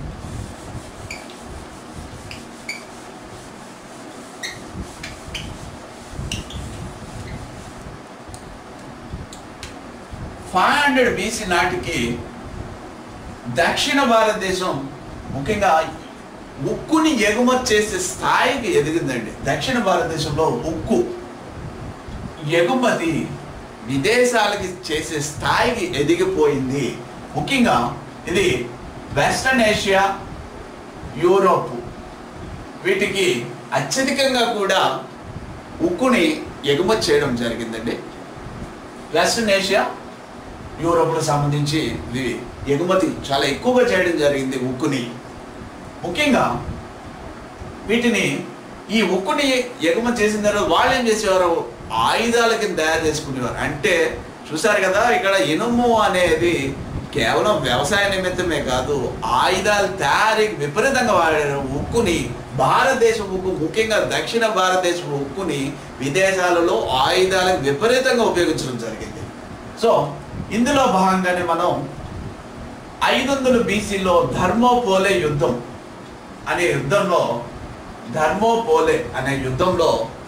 ఫైవ్ హండ్రెడ్ బీసీ నాటికి దక్షిణ భారతదేశం ముఖ్యంగా ఉక్కుని ఎగుమతి చేసే స్థాయికి ఎదిగిందండి దక్షిణ భారతదేశంలో ఉక్కు ఎగుమతి విదేశాలకి చేసే స్థాయికి ఎదిగిపోయింది ముఖ్యంగా ఇది వెస్ట్రన్ ఏషియా యూరోప్ వీటికి అత్యధికంగా కూడా ఉక్కుని ఎగుమతి చేయడం జరిగిందండి వెస్ట్రన్ ఏషియా యూరోప్కు సంబంధించి ఇది ఎగుమతి చాలా ఎక్కువగా చేయడం జరిగింది ఉక్కుని ముఖ్యంగా వీటిని ఈ ఉక్కుని ఎగుమతి చేసిన తర్వాత వాళ్ళు ఏం చేసేవారు ఆయుధాల కింద తయారు చేసుకునేవారు అంటే చూసారు కదా ఇక్కడ ఇనుము అనేది కేవలం వ్యవసాయ నిమిత్తమే కాదు ఆయుధాలు తయారీకి విపరీతంగా వాడారు ఉక్కుని భారతదేశం ఉక్కు ముఖ్యంగా దక్షిణ భారతదేశం ఉక్కుని విదేశాలలో ఆయుధాలకు విపరీతంగా ఉపయోగించడం జరిగింది సో ఇందులో భాగంగానే మనం ఐదు వందల బీసీలో ధర్మోపోలే యుద్ధం అనే యుద్ధంలో ధర్మోపోలే అనే యుద్ధంలో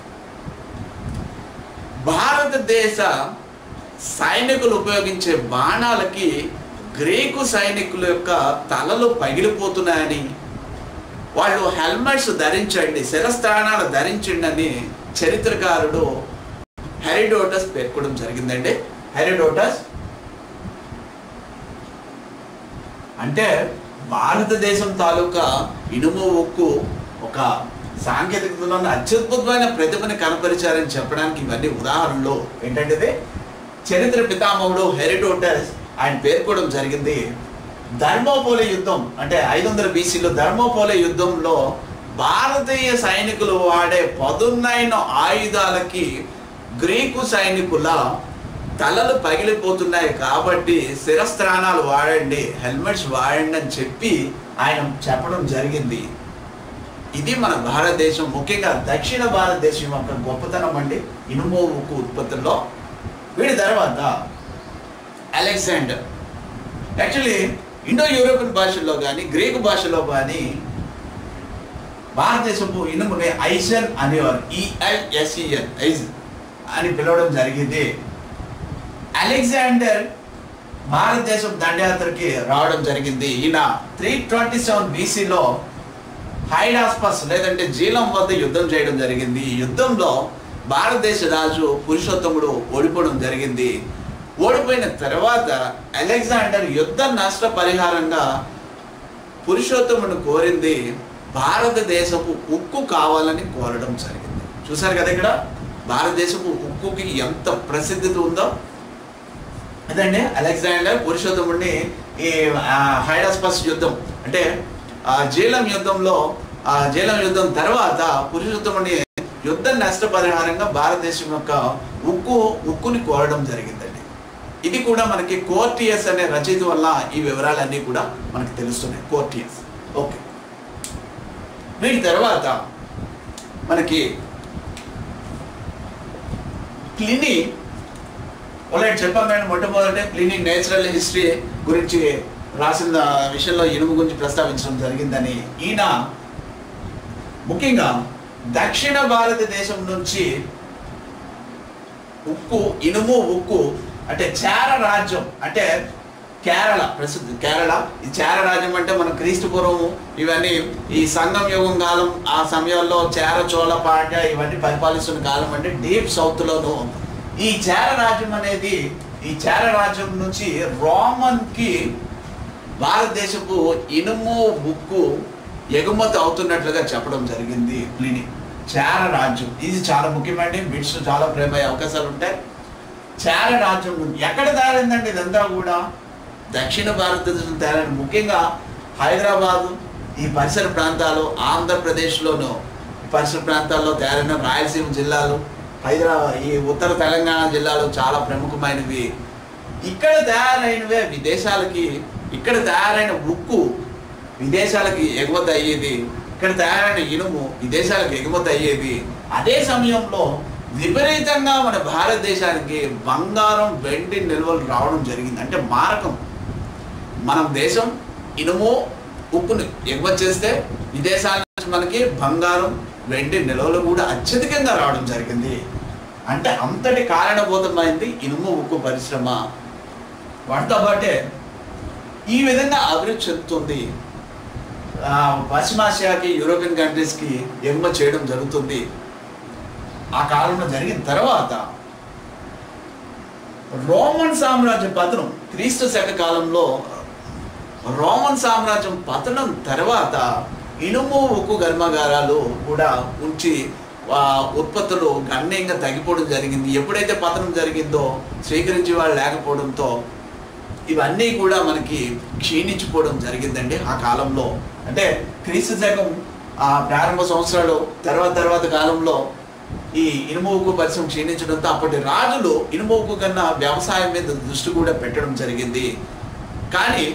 భారతదేశ సైనికులు ఉపయోగించే బాణాలకి గ్రీకు సైనికుల యొక్క తలలు పగిలిపోతున్నాయని వాళ్ళు హెల్మెట్స్ ధరించండి శిరస్థానాలు ధరించండి అని చరిత్రకారుడు హెరిడోటస్ పేర్కొనడం జరిగిందండి హెరిడోటస్ అంటే భారతదేశం తాలూకా ఇనుము ఉక్కు ఒక సాంకేతికతలో అత్యద్భుతమైన ప్రతిభని కనపరిచారని చెప్పడానికి ఇవన్నీ ఉదాహరణలు ఏంటంటే ఇది? చరిత్ర పితామహుడు హెరిడోటస్ ఆయన పేర్కోవడం జరిగింది ధర్మోపోలే యుద్ధం అంటే ఐదు వందల బీసీలో ధర్మోపోలే యుద్ధంలో భారతీయ సైనికులు వాడే పదునైన ఆయుధాలకి గ్రీకు సైనికుల తలలు పగిలిపోతున్నాయి కాబట్టి శిరస్త్రాణాలు వాడండి హెల్మెట్స్ వాడండి అని చెప్పి ఆయన చెప్పడం జరిగింది ఇది మన భారతదేశం ముఖ్యంగా దక్షిణ భారతదేశం యొక్క గొప్పతనం అండి ఇనుము ఉక్కు ఉత్పత్తుల్లో వీడి తర్వాత అలెగ్జాండర్ యాక్చువల్లీ ఇండో యూరోపియన్ భాషల్లో కానీ గ్రీకు భాషలో కానీ భారతదేశపు ఇనుముని ఐసన్ అనేవారు ఈఐఎస్ఈఎన్ ఐజ్ అని పిలవడం జరిగింది అలెగ్జాండర్ భారతదేశం దండయాత్రకి రావడం జరిగింది ఈయన త్రీ ట్వంటీ సెవెన్ బీసీలో హైడాస్పస్ లేదంటే జీలం వద్ద యుద్ధం చేయడం జరిగింది ఈ యుద్ధంలో భారతదేశ రాజు పురుషోత్తముడు ఓడిపోవడం జరిగింది ఓడిపోయిన తర్వాత అలెగ్జాండర్ యుద్ధ నష్ట పరిహారంగా పురుషోత్తముడు కోరింది భారతదేశపు ఉక్కు కావాలని కోరడం జరిగింది చూసారు కదా ఇక్కడ భారతదేశపు ఉక్కుకి ఎంత ప్రసిద్ధి ఉందో అదండి అలెగ్జాండర్ పురుషోత్తముడిని ఈ ఆ, హైడాస్పస్ యుద్ధం అంటే ఆ జీలం యుద్ధంలో ఆ జీలం యుద్ధం తర్వాత పురుషోత్తముడిని యుద్ధ నష్టపరిహారంగా భారతదేశం యొక్క ఉక్కు ఉక్కుని కోరడం జరిగిందండి ఇది కూడా మనకి కోర్టియస్ అనే రచయిత వల్ల ఈ వివరాలన్నీ కూడా మనకి తెలుస్తున్నాయి కోర్టియస్ ఓకే వీటి తర్వాత మనకి ప్లినీ ఆల్రెడీ చెప్పాం కానీ మొట్టమొదటి ప్లినీ నేచురల్ హిస్టరీ గురించి రాసిన విషయంలో ఇనుము గురించి ప్రస్తావించడం జరిగిందని ఈయన ముఖ్యంగా దక్షిణ భారతదేశం నుంచి ఉక్కు ఇనుము ఉక్కు అంటే చార రాజ్యం అంటే కేరళ ప్రసిద్ధి కేరళ ఈ చార రాజ్యం అంటే మన క్రీస్తు పూర్వము ఇవన్నీ ఈ సంగం యుగం కాలం ఆ సమయంలో చేర చోళ పాండ్య ఇవన్నీ పరిపాలిస్తున్న కాలం అంటే డీప్ సౌత్లోను ఈ చేర రాజ్యం అనేది ఈ చేర రాజ్యం నుంచి రోమన్ కి భారతదేశపు ఇనుము బుక్కు ఎగుమతి అవుతున్నట్లుగా చెప్పడం జరిగింది ప్లిని చార రాజ్యం ఇది చాలా ముఖ్యమండి బిట్స్ చాలా ప్రేమ అయ్యే అవకాశాలు ఉంటాయి చార రాజ్యం నుండి ఎక్కడ తయారైందండి ఇదంతా కూడా దక్షిణ భారతదేశం తయారైన ముఖ్యంగా హైదరాబాదు ఈ పరిసర ప్రాంతాలు ఆంధ్రప్రదేశ్లోను పరిసర ప్రాంతాల్లో తయారైన రాయలసీమ జిల్లాలు హైదరాబాద్ ఈ ఉత్తర తెలంగాణ జిల్లాలు చాలా ప్రముఖమైనవి ఇక్కడ తయారైనవే విదేశాలకి ఇక్కడ తయారైన ఉక్కు విదేశాలకి ఎగుమతి అయ్యేది ఇక్కడ తయారైన ఇనుము విదేశాలకు ఎగుమతి అయ్యేది అదే సమయంలో విపరీతంగా మన భారతదేశానికి బంగారం వెండి నిల్వలు రావడం జరిగింది అంటే మారకం మన దేశం ఇనుము ఉక్కుని ఎగుమతి చేస్తే విదేశాల నుంచి మనకి బంగారం వెండి నిల్వలు కూడా అత్యధికంగా రావడం జరిగింది అంటే అంతటి కారణభూతమైంది ఇనుము ఉక్కు పరిశ్రమ వాటితో పాటే ఈ విధంగా అభివృద్ధి చెందుతుంది ఆ, పశ్చిమాసియాకి యూరోపియన్ కంట్రీస్కి ఎగుమతి చేయడం జరుగుతుంది ఆ కాలంలో జరిగిన తర్వాత రోమన్ సామ్రాజ్య పతనం క్రీస్తు శక కాలంలో రోమన్ సామ్రాజ్యం పతనం తర్వాత ఇనుము ఉక్కు కర్మాగారాలు కూడా ఉంచి ఆ, ఉత్పత్తులు గణనీయంగా తగ్గిపోవడం జరిగింది ఎప్పుడైతే పతనం జరిగిందో స్వీకరించే వాళ్ళు లేకపోవడంతో ఇవన్నీ కూడా మనకి క్షీణించిపోవడం జరిగిందండి ఆ కాలంలో అంటే క్రీస్తు శకం ఆ ప్రారంభ సంవత్సరాలు తర్వాత తర్వాత కాలంలో ఈ ఇనుము ఉక్కు పరిశ్రమ క్షీణించడంతో అప్పటి రాజులు ఇనుము ఉక్కు కన్నా వ్యవసాయం మీద దృష్టి కూడా పెట్టడం జరిగింది కానీ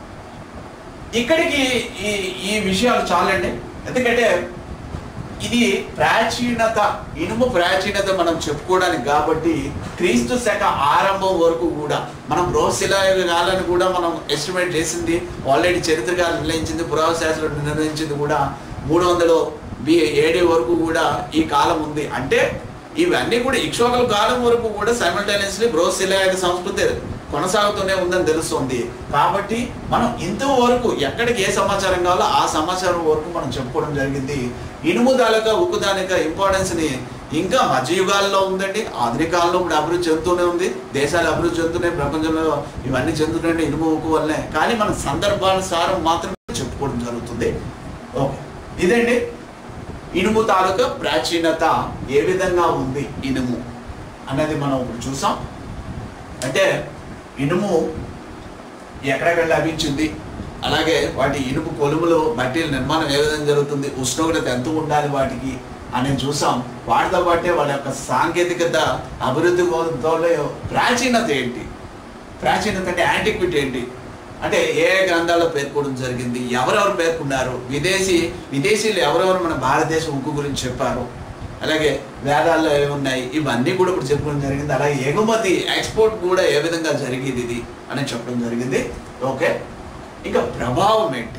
ఇక్కడికి ఈ ఈ విషయాలు చాలండి ఎందుకంటే ఇది ప్రాచీనత ఇనుము ప్రాచీనత మనం చెప్పుకోవడానికి కాబట్టి క్రీస్తు శక ఆరంభం వరకు కూడా మనం బృహశిలాయుగ కాలాన్ని కూడా మనం ఎస్టిమేట్ చేసింది ఆల్రెడీ చరిత్రకారులు నిర్ణయించింది పురావశాస్త్రులు నిర్ణయించింది కూడా మూడు వందలు బి ఏడి వరకు కూడా ఈ కాలం ఉంది అంటే ఇవన్నీ కూడా ఇక్ష్వాకుల కాలం వరకు కూడా సైమల్టేనియస్లీ బృహశిలాయుగ సంస్కృతి కొనసాగుతూనే ఉందని తెలుస్తుంది కాబట్టి మనం ఇంతవరకు ఎక్కడికి ఏ సమాచారం కావాలో ఆ సమాచారం వరకు మనం చెప్పుకోవడం జరిగింది ఇనుము దాలక ఉక్కు దానిక ఇంపార్టెన్స్ ని ఇంకా మధ్యయుగాల్లో ఉందండి ఆధునిక కాలంలో ఇప్పుడు అభివృద్ధి చెందుతూనే ఉంది దేశాలు అభివృద్ధి చెందుతున్నాయి ప్రపంచంలో ఇవన్నీ చెందుతున్నాయి ఇనుము ఉక్కు వల్లనే కానీ మన సందర్భానుసారం మాత్రమే చెప్పుకోవడం జరుగుతుంది ఓకే ఇదండి ఇనుము తాలూకా ప్రాచీనత ఏ విధంగా ఉంది ఇనుము అన్నది మనం ఇప్పుడు చూసాం అంటే ఇనుము ఎక్కడెక్కడ లభించింది అలాగే వాటి ఇనుపు కొలుములు మట్టిల నిర్మాణం ఏ విధంగా జరుగుతుంది ఉష్ణోగ్రత ఎంత ఉండాలి వాటికి అనేది చూసాం వాటితో పాటే వాళ్ళ యొక్క సాంకేతికత అభివృద్ధి కోణంలో ప్రాచీనత ఏంటి ప్రాచీనత అంటే యాంటిక్విటీ ఏంటి అంటే ఏ ఏ గ్రంథాల్లో పేర్కొనడం జరిగింది ఎవరెవరు పేర్కొన్నారు విదేశీ విదేశీయులు ఎవరెవరు మన భారతదేశం ఉక్కు గురించి చెప్పారు అలాగే వేదాల్లో ఏమున్నాయి ఇవన్నీ కూడా ఇప్పుడు చెప్పుకోవడం జరిగింది అలాగే ఎగుమతి ఎక్స్పోర్ట్ కూడా ఏ విధంగా జరిగేది ఇది అని చెప్పడం జరిగింది ఓకే ఇంకా ప్రభావం ఏంటి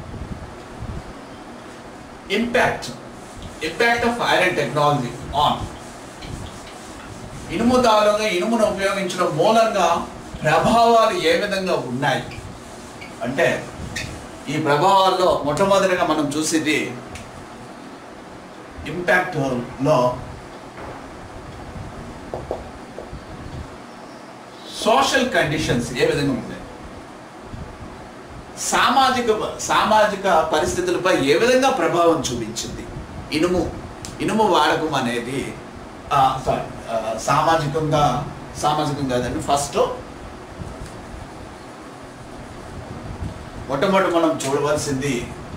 impact impact of iron technology on ఇనుము తాలూగా ఇనుమును ఉపయోగించడం మూలంగా ప్రభావాలు ఏ విధంగా ఉన్నాయి అంటే ఈ ప్రభావాల్లో మొట్టమొదటిగా మనం చూసేది ఇంపాక్ట్ లో సోషల్ కండిషన్స్ ఏ విధంగా ఉన్నాయి సామాజిక సామాజిక పరిస్థితులపై ఏ విధంగా ప్రభావం చూపించింది ఇనుము ఇనుము వాడకం అనేది సారీ సామాజికంగా సామాజికం కాదండి ఫస్ట్ మొట్టమొదటి మనం చూడవలసింది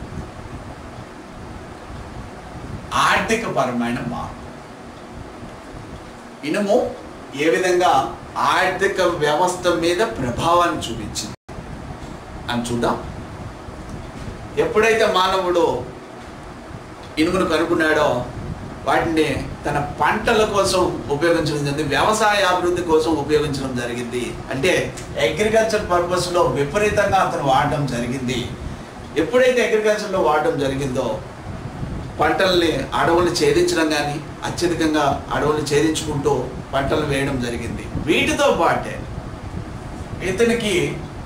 ఆర్థిక పరమైన మార్పు ఇనుము ఏ విధంగా ఆర్థిక వ్యవస్థ మీద ప్రభావాన్ని చూపించింది అని చూద్దాం ఎప్పుడైతే మానవుడు ఇనుమును కనుక్కున్నాడో వాటిని తన పంటల కోసం ఉపయోగించడం జరిగింది వ్యవసాయ అభివృద్ధి కోసం ఉపయోగించడం జరిగింది అంటే అగ్రికల్చర్ పర్పస్లో విపరీతంగా అతను వాడడం జరిగింది ఎప్పుడైతే అగ్రికల్చర్లో వాడడం జరిగిందో పంటల్ని అడవుల్ని ఛేదించడం కానీ అత్యధికంగా అడవుల్ని ఛేదించుకుంటూ పంటలు వేయడం జరిగింది వీటితో పాటే ఇతనికి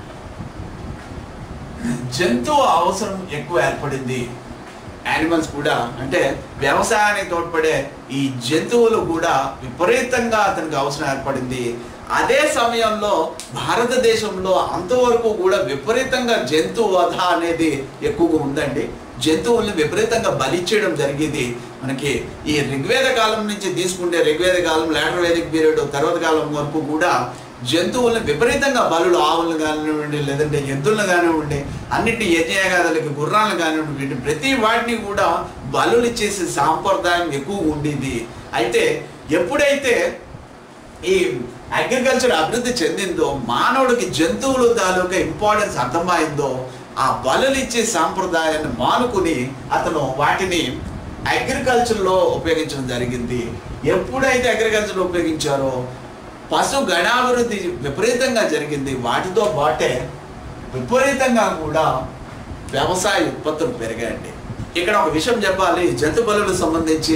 జంతువు అవసరం ఎక్కువ ఏర్పడింది యానిమల్స్ కూడా అంటే వ్యవసాయానికి తోడ్పడే ఈ జంతువులు కూడా విపరీతంగా అతనికి అవసరం ఏర్పడింది అదే సమయంలో భారతదేశంలో అంతవరకు కూడా విపరీతంగా జంతు వధ అనేది ఎక్కువగా ఉందండి జంతువుల్ని విపరీతంగా బలిచ్చేయడం జరిగేది మనకి ఈ ఋగ్వేద కాలం నుంచి తీసుకుంటే ఋగ్వేద కాలం లేటర్ వేదిక్ పీరియడ్ తర్వాత కాలం వరకు కూడా జంతువులను విపరీతంగా బలులు ఆవులను కానివ్వండి లేదంటే ఎద్దులను కానివ్వండి అన్నిటి యజ్ఞయాగాదులకి గుర్రాలను కానివ్వండి వీటి ప్రతి వాటిని కూడా బలులు ఇచ్చేసే సాంప్రదాయం ఎక్కువ ఉండేది అయితే ఎప్పుడైతే ఈ అగ్రికల్చర్ అభివృద్ధి చెందిందో మానవుడికి జంతువులు తాలూకా ఇంపార్టెన్స్ అర్థమైందో ఆ బలులు ఇచ్చే సాంప్రదాయాన్ని మానుకుని అతను వాటిని అగ్రికల్చర్లో ఉపయోగించడం జరిగింది ఎప్పుడైతే అగ్రికల్చర్ ఉపయోగించారో పశు గణాభివృద్ధి విపరీతంగా జరిగింది వాటితో పాటే విపరీతంగా కూడా వ్యవసాయ ఉత్పత్తులు పెరిగాయండి ఇక్కడ ఒక విషయం చెప్పాలి జంతు బలులకు సంబంధించి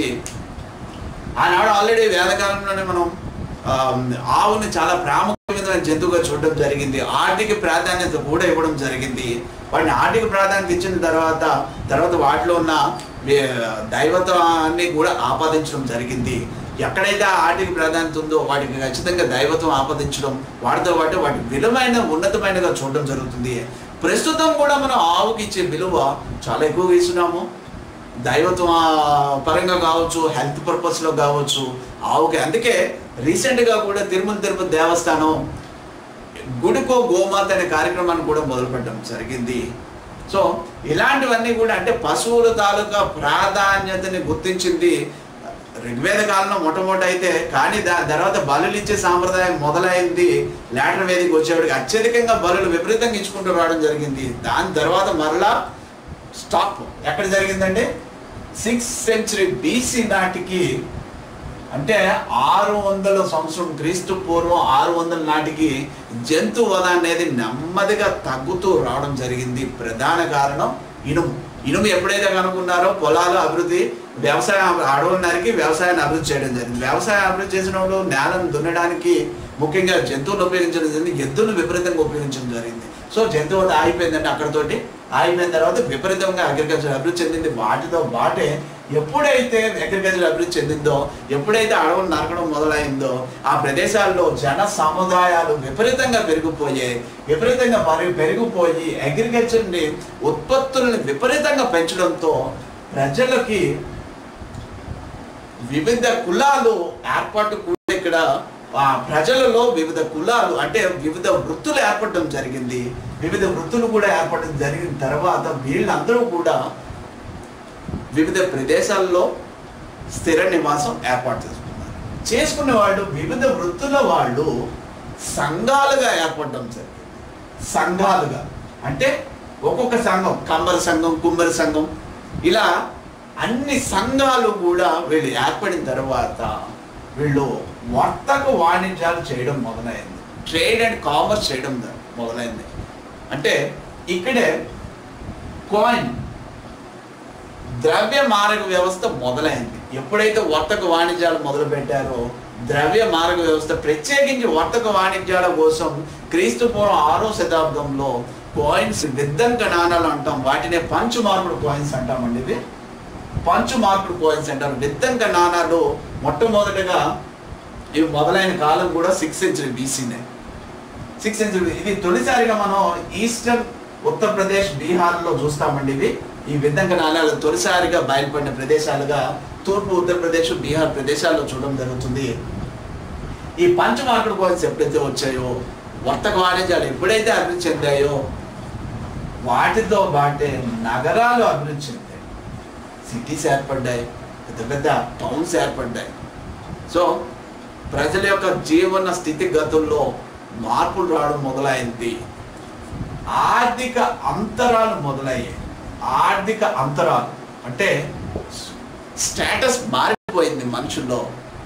ఆనాడు ఆల్రెడీ వేదకాలంలోనే మనం ఆ, ఆవుని చాలా ప్రాముఖ్యమైన జంతువుగా చూడడం జరిగింది ఆర్థిక ప్రాధాన్యత కూడా ఇవ్వడం జరిగింది వాటిని ఆర్థిక ప్రాధాన్యత ఇచ్చిన తర్వాత తర్వాత వాటిలో ఉన్న వే- దైవత్వాన్ని కూడా ఆపాదించడం జరిగింది ఎక్కడైతే ఆ ఆర్థిక ప్రాధాన్యత ఉందో వాటికి ఖచ్చితంగా దైవత్వం ఆపాదించడం వాటితో పాటు వాటి విలువైన ఉన్నతమైనగా చూడడం జరుగుతుంది ప్రస్తుతం కూడా మనం ఆవుకి ఇచ్చే విలువ చాలా ఎక్కువగా ఇస్తున్నాము దైవత్వ పరంగా కావచ్చు హెల్త్ పర్పస్లో కావచ్చు ఆవుకి అందుకే రీసెంట్గా కూడా తిరుమల తిరుపతి దేవస్థానం గుడికో గోమాత అనే కార్యక్రమాన్ని కూడా మొదలుపెట్టడం జరిగింది సో ఇలాంటివన్నీ కూడా అంటే పశువుల తాలూకా ప్రాధాన్యతని గుర్తించింది ఋగ్వేద కాలంలో మొట్టమొదటి అయితే కానీ దాని తర్వాత బలులు ఇచ్చే సాంప్రదాయం మొదలైంది లాటర్ వేదికి వచ్చేవాడికి అత్యధికంగా బలులు విపరీతంగా ఇచ్చుకుంటూ రావడం జరిగింది దాని తర్వాత మరలా స్టాప్ ఎక్కడ జరిగిందంటే సిక్స్ సెంచరీ బీసీ నాటికి అంటే ఆరు వందల సంవత్సరం క్రీస్తు పూర్వం ఆరు వందల నాటికి జంతు వధ అనేది నెమ్మదిగా తగ్గుతూ రావడం జరిగింది ప్రధాన కారణం ఇనుము ఇనుము ఎప్పుడైతే కనుక్కున్నారో పొలాలు అభివృద్ధి వ్యవసాయం అడవులు నరికి వ్యవసాయాన్ని అభివృద్ధి చేయడం జరిగింది వ్యవసాయం అభివృద్ధి చేసినప్పుడు నేలను దున్నడానికి ముఖ్యంగా జంతువులు ఉపయోగించడం జరిగింది ఎద్దులు విపరీతంగా ఉపయోగించడం జరిగింది సో జంతువు వధ ఆగిపోయిందంటే అక్కడతోటి ఆగిపోయిన తర్వాత విపరీతంగా అగ్రికల్చర్ అభివృద్ధి చెందింది వాటితో పాటే ఎప్పుడైతే అగ్రికల్చర్ అభివృద్ధి చెందిందో ఎప్పుడైతే అడవులు నరకడం మొదలైందో ఆ ప్రదేశాల్లో జన సముదాయాలు విపరీతంగా పెరిగిపోయాయి విపరీతంగా మరి పెరిగిపోయి అగ్రికల్చర్ని ఉత్పత్తుల్ని విపరీతంగా పెంచడంతో ప్రజలకి వివిధ కులాలు ఏర్పాటు కూడా ఇక్కడ ఆ ప్రజలలో వివిధ కులాలు అంటే వివిధ వృత్తులు ఏర్పడడం జరిగింది వివిధ వృత్తులు కూడా ఏర్పడడం జరిగిన తర్వాత వీళ్ళందరూ కూడా వివిధ ప్రదేశాల్లో స్థిర నివాసం ఏర్పాటు చేసుకున్నారు చేసుకున్న వాళ్ళు వివిధ వృత్తుల వాళ్ళు సంఘాలుగా ఏర్పడడం జరిగింది సంఘాలుగా అంటే ఒక్కొక్క సంఘం కమ్మరి సంఘం కుమ్మరి సంఘం ఇలా అన్ని సంఘాలు కూడా వీళ్ళు ఏర్పడిన తర్వాత వీళ్ళు వర్తక వాణిజ్యాలు చేయడం మొదలైంది ట్రేడ్ అండ్ కామర్స్ చేయడం మొదలైంది అంటే ఇక్కడే కాయిన్ ద్రవ్య మారక వ్యవస్థ మొదలైంది ఎప్పుడైతే వర్తక వాణిజ్యాలు మొదలు పెట్టారో ద్రవ్య మారక వ్యవస్థ ప్రత్యేకించి వర్తక వాణిజ్యాల కోసం క్రీస్తు పూర్వం ఆరో శతాబ్దంలో కాయిన్స్ విద్దంక నాణాలు అంటాం వాటినే పంచు మార్పుడు కాయిన్స్ అంటామండి ఇవి పంచు మార్పుడు కాయిన్స్ అంటారు విద్దంక నాణాలు మొట్టమొదటిగా ఇవి మొదలైన కాలం కూడా సిక్స్ సెంచరీ బీసీనే సిక్స్ సెంచరీ ఇది తొలిసారిగా మనం ఈస్టర్న్ ఉత్తరప్రదేశ్ బీహార్లో చూస్తామండి ఇవి ఈ విద్దంక నాణాలు తొలిసారిగా బయలుపడిన ప్రదేశాలుగా తూర్పు ఉత్తరప్రదేశ్ బీహార్ ప్రదేశాల్లో చూడడం జరుగుతుంది ఈ పంచ మార్కెట్ కాయిన్స్ ఎప్పుడైతే వచ్చాయో వర్తక వాణిజ్యాలు ఎప్పుడైతే అభివృద్ధి చెందాయో వాటితో పాటే నగరాలు అభివృద్ధి చెందాయి సిటీస్ ఏర్పడ్డాయి పెద్ద పెద్ద టౌన్స్ ఏర్పడ్డాయి సో ప్రజల యొక్క జీవన స్థితిగతుల్లో మార్పులు రావడం మొదలైంది ఆర్థిక అంతరాలు మొదలయ్యాయి ఆర్థిక అంతరాలు అంటే స్టేటస్ మారిపోయింది మనుషుల్లో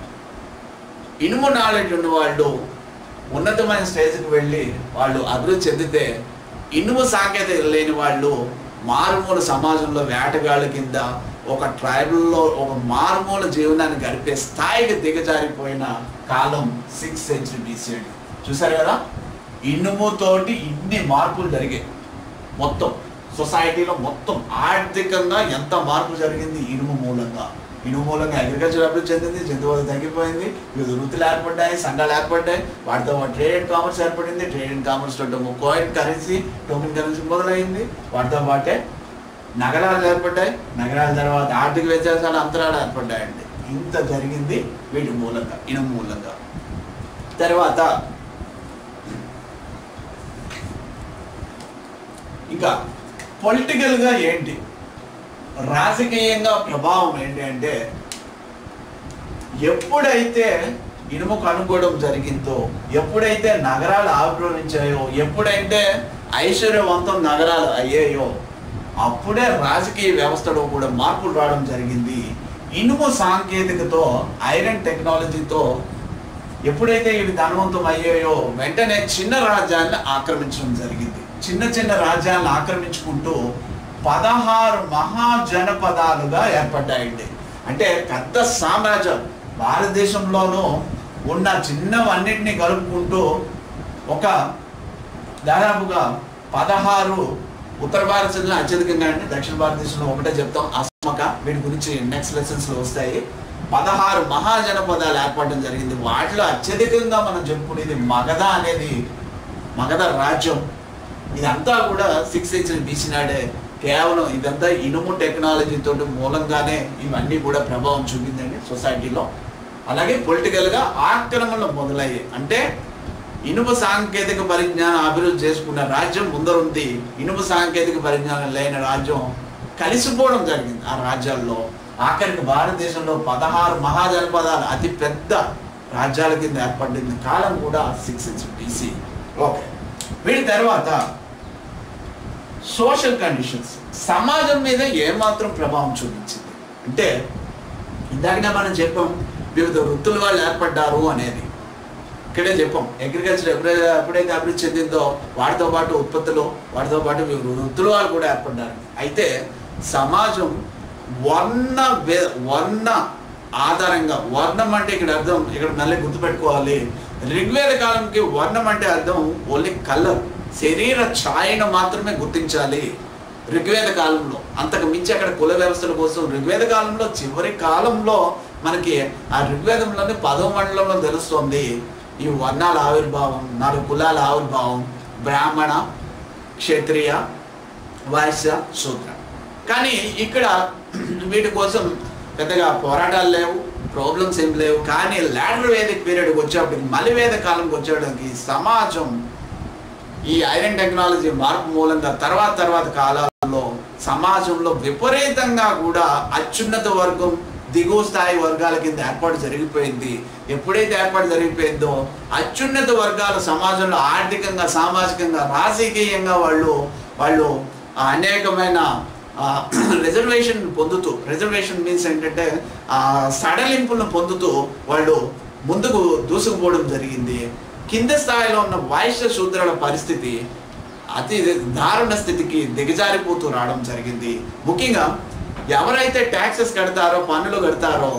ఇనుము నాలెడ్జ్ ఉన్న వాళ్ళు ఉన్నతమైన స్టేజ్కి వెళ్ళి వాళ్ళు అభివృద్ధి చెందితే ఇనుము సాంకేతిక లేని వాళ్ళు మారుమూల సమాజంలో వేటగాళ్ళ కింద ఒక ట్రైబల్లో ఒక మారుమూల జీవనాన్ని గడిపే స్థాయికి దిగజారిపోయిన కాలం సిక్స్ సెంచరీ బీసీ చూసారు కదా ఇనుముతోటి ఇన్ని మార్పులు జరిగాయి మొత్తం సొసైటీలో మొత్తం ఆర్థికంగా ఎంత మార్పు జరిగింది ఇనుము మూలంగా ఇనుము మూలంగా అగ్రికల్చర్ అభివృద్ధి చెందింది జంతువులు తగ్గిపోయింది వివిధ వృత్తులు ఏర్పడ్డాయి సంఘాలు ఏర్పడ్డాయి వాటితో పాటు ట్రేడ్ అండ్ కామర్స్ ఏర్పడింది ట్రేడ్ అండ్ కామర్స్ తోటి కాయిన్ కరెన్సీ టోకెన్ కరెన్సీ మొదలైంది వాటితో పాటే నగరాలు ఏర్పడ్డాయి నగరాల తర్వాత ఆర్థిక వ్యత్యాసాలు అంతరాలు ఏర్పడ్డాయండి ఇంత జరిగింది వీటి మూలంగా ఇనుము మూలంగా తర్వాత ఇంకా పొలిటికల్గా ఏంటి రాజకీయంగా ప్రభావం ఏంటి అంటే ఎప్పుడైతే ఇనుము కనుగోవడం జరిగిందో ఎప్పుడైతే నగరాలు ఆవిర్భవించాయో ఎప్పుడైతే ఐశ్వర్యవంతం నగరాలు అయ్యాయో అప్పుడే రాజకీయ వ్యవస్థలో కూడా మార్పులు రావడం జరిగింది ఇనుము సాంకేతికతో ఐరన్ టెక్నాలజీతో ఎప్పుడైతే ఇవి ధనవంతం అయ్యాయో వెంటనే చిన్న రాజ్యాన్ని ఆక్రమించడం జరిగింది చిన్న చిన్న రాజ్యాలను ఆక్రమించుకుంటూ పదహారు మహాజనపదాలుగా ఏర్పడ్డాయండి అంటే పెద్ద సామ్రాజ్యం భారతదేశంలోనూ ఉన్న చిన్నవన్నిటిని కలుపుకుంటూ ఒక దాదాపుగా పదహారు ఉత్తర భారతదేశంలో అత్యధికంగా అండి దక్షిణ భారతదేశంలో ఒకటే చెప్తాం అస్మక వీటి గురించి నెక్స్ట్ లెసన్స్ లో వస్తాయి పదహారు మహాజనపదాలు ఏర్పడడం జరిగింది వాటిలో అత్యధికంగా మనం చెప్పుకునేది మగధ అనేది మగధ రాజ్యం ఇదంతా కూడా సిక్స్ సెంచరీ బీసీ నాడే కేవలం ఇదంతా ఇనుము టెక్నాలజీ తోటి మూలంగానే ఇవన్నీ కూడా ప్రభావం చూపిందండి సొసైటీలో అలాగే పొలిటికల్గా ఆక్రమణలు మొదలయ్యాయి అంటే ఇనుప సాంకేతిక పరిజ్ఞానం అభివృద్ధి చేసుకున్న రాజ్యం ముందరుంది ఇనుప సాంకేతిక పరిజ్ఞానం లేని రాజ్యం కలిసిపోవడం జరిగింది ఆ రాజ్యాల్లో ఆఖరికి భారతదేశంలో పదహారు మహాజనపదాలు అతి పెద్ద రాజ్యాల కింద ఏర్పడింది కాలం కూడా సిక్స్ సెంచరీ బీసీ ఓకే వీటి తర్వాత సోషల్ కండిషన్స్ సమాజం మీద ఏమాత్రం ప్రభావం చూపించింది అంటే ఇందాకనే మనం చెప్పాం వివిధ వృత్తుల వాళ్ళు ఏర్పడ్డారు అనేది ఇక్కడే చెప్పాం అగ్రికల్చర్ ఎప్పుడైతే ఎప్పుడైతే అభివృద్ధి చెందిందో వాటితో పాటు ఉత్పత్తులు వాటితో పాటు వివిధ వృత్తుల వాళ్ళు కూడా ఏర్పడ్డారు అయితే సమాజం వర్ణ వే- వర్ణ ఆధారంగా వర్ణం అంటే ఇక్కడ అర్థం ఇక్కడ మళ్ళీ గుర్తుపెట్టుకోవాలి ఋగ్వేద కాలంకి వర్ణం అంటే అర్థం ఓన్లీ కలర్ శరీర ఛాయను మాత్రమే గుర్తించాలి ఋగ్వేద కాలంలో అంతకు మించి అక్కడ కుల వ్యవస్థల కోసం ఋగ్వేద కాలంలో చివరి కాలంలో మనకి ఆ ఋగ్వేదంలోని పదవ మండలంలో తెలుస్తుంది ఈ వర్ణాల ఆవిర్భావం నాలుగు కులాల ఆవిర్భావం బ్రాహ్మణ క్షత్రియ వైశ్య శూద్ర కానీ ఇక్కడ వీటి కోసం పెద్దగా పోరాటాలు లేవు ప్రాబ్లమ్స్ ఏం లేవు కానీ లాటర్ వేదిక్ పీరియడ్కి వచ్చేప్పటికి మలివేద కాలంకి వచ్చేప్పటికి సమాజం ఈ ఐరన్ టెక్నాలజీ మార్పు మూలంగా తర్వాత తర్వాత కాలాల్లో సమాజంలో విపరీతంగా కూడా అత్యున్నత వర్గం దిగువ స్థాయి వర్గాల కింద ఏర్పాటు జరిగిపోయింది ఎప్పుడైతే ఏర్పాటు జరిగిపోయిందో అత్యున్నత వర్గాలు సమాజంలో ఆర్థికంగా సామాజికంగా రాజకీయంగా వాళ్ళు వాళ్ళు ఆ అనేకమైన రిజర్వేషన్ పొందుతూ రిజర్వేషన్ మీన్స్ ఏంటంటే ఆ సడలింపులను పొందుతూ వాళ్ళు ముందుకు దూసుకుపోవడం జరిగింది కింద స్థాయిలో ఉన్న వైశ్య శూద్రుల పరిస్థితి అతి దారుణ స్థితికి దిగజారిపోతూ రావడం జరిగింది ముఖ్యంగా ఎవరైతే ట్యాక్సెస్ కడతారో పన్నులు కడతారో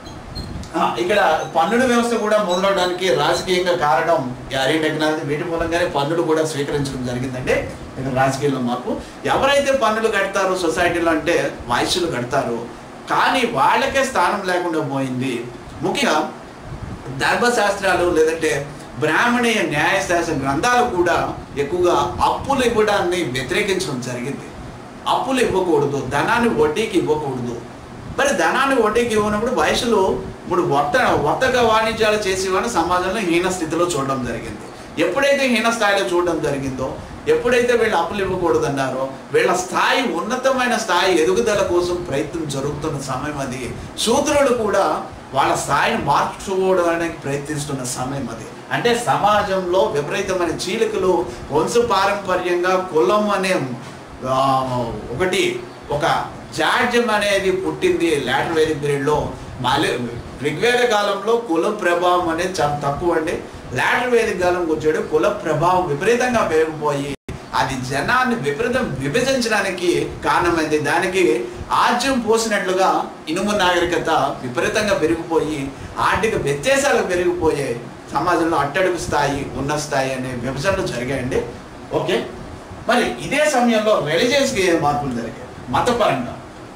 ఆ, ఇక్కడ పన్నుల వ్యవస్థ కూడా మొదలవడానికి రాజకీయంగా కారణం ఈ అరీ టెక్నాలజీ వీటి మూలంగానే పన్నులు కూడా స్వీకరించడం జరిగిందండి ఇక్కడ రాజకీయంలో మాకు ఎవరైతే పన్నులు కడతారో సొసైటీలో అంటే వాయిస్యులు కడతారు కానీ వాళ్ళకే స్థానం లేకుండా పోయింది ముఖ్యంగా ధర్మశాస్త్రాలు లేదంటే బ్రాహ్మణీయ న్యాయశాస్త్ర గ్రంథాలు కూడా ఎక్కువగా అప్పులు ఇవ్వడాన్ని వ్యతిరేకించడం జరిగింది అప్పులు ఇవ్వకూడదు ధనాన్ని వడ్డీకి ఇవ్వకూడదు మరి ధనాన్ని వడ్డీకి ఇవ్వనప్పుడు వయసులో ఇప్పుడు వర్త వర్తక వాణిజ్యాలు చేసేవాడిని సమాజంలో హీన స్థితిలో చూడడం జరిగింది ఎప్పుడైతే హీన స్థాయిలో చూడడం జరిగిందో ఎప్పుడైతే వీళ్ళు అప్పులు ఇవ్వకూడదు అన్నారో వీళ్ళ స్థాయి ఉన్నతమైన స్థాయి ఎదుగుదల కోసం ప్రయత్నం జరుగుతున్న సమయం అది శూద్రులు కూడా వాళ్ళ స్థాయిని మార్చుకోవడానికి ప్రయత్నిస్తున్న సమయం అది అంటే సమాజంలో విపరీతమైన చీలికలు వంశ పారంపర్యంగా కులం అనే ఆ, ఒకటి ఒక జాడ్యం అనేది పుట్టింది లాటర్ వేదిక పీరియడ్లో మళ్ళీ ఋగ్వేద కాలంలో కుల ప్రభావం అనేది చాలా తక్కువ అండి లాటర్ వేదిక కాలంకి వచ్చాడు కుల ప్రభావం విపరీతంగా పెరిగిపోయి అది జనాన్ని విపరీతం విభజించడానికి కారణమైంది దానికి ఆజ్యం పోసినట్లుగా ఇనుము నాగరికత విపరీతంగా పెరిగిపోయి ఆర్థిక వ్యత్యాసాలు పెరిగిపోయాయి సమాజంలో అట్టడుగు స్థాయి ఉన్న స్థాయి అనే విభజనలు జరిగాయండి ఓకే మరి ఇదే సమయంలో రిలీజియస్కి ఏ మార్పులు జరిగాయి మతపరంగా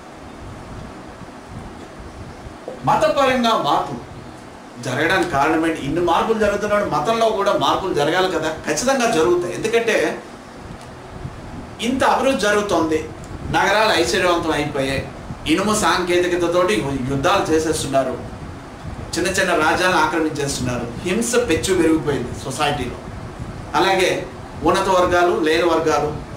మతపరంగా మార్పులు జరగడానికి కారణం ఏంటి ఇన్ని మార్పులు జరుగుతున్నాడు మతంలో కూడా మార్పులు జరగాలి కదా ఖచ్చితంగా జరుగుతాయి ఎందుకంటే ఇంత అభివృద్ధి జరుగుతోంది నగరాలు ఐశ్వర్యవంతం అయిపోయాయి ఇనుము సాంకేతికతతోటి యుద్ధాలు చేసేస్తున్నారు చిన్న చిన్న రాజ్యాలను ఆక్రమించేస్తున్నారు హింస పెచ్చు పెరిగిపోయింది సొసైటీలో అలాగే ఉన్నత వర్గాలు లేని వర్గాలు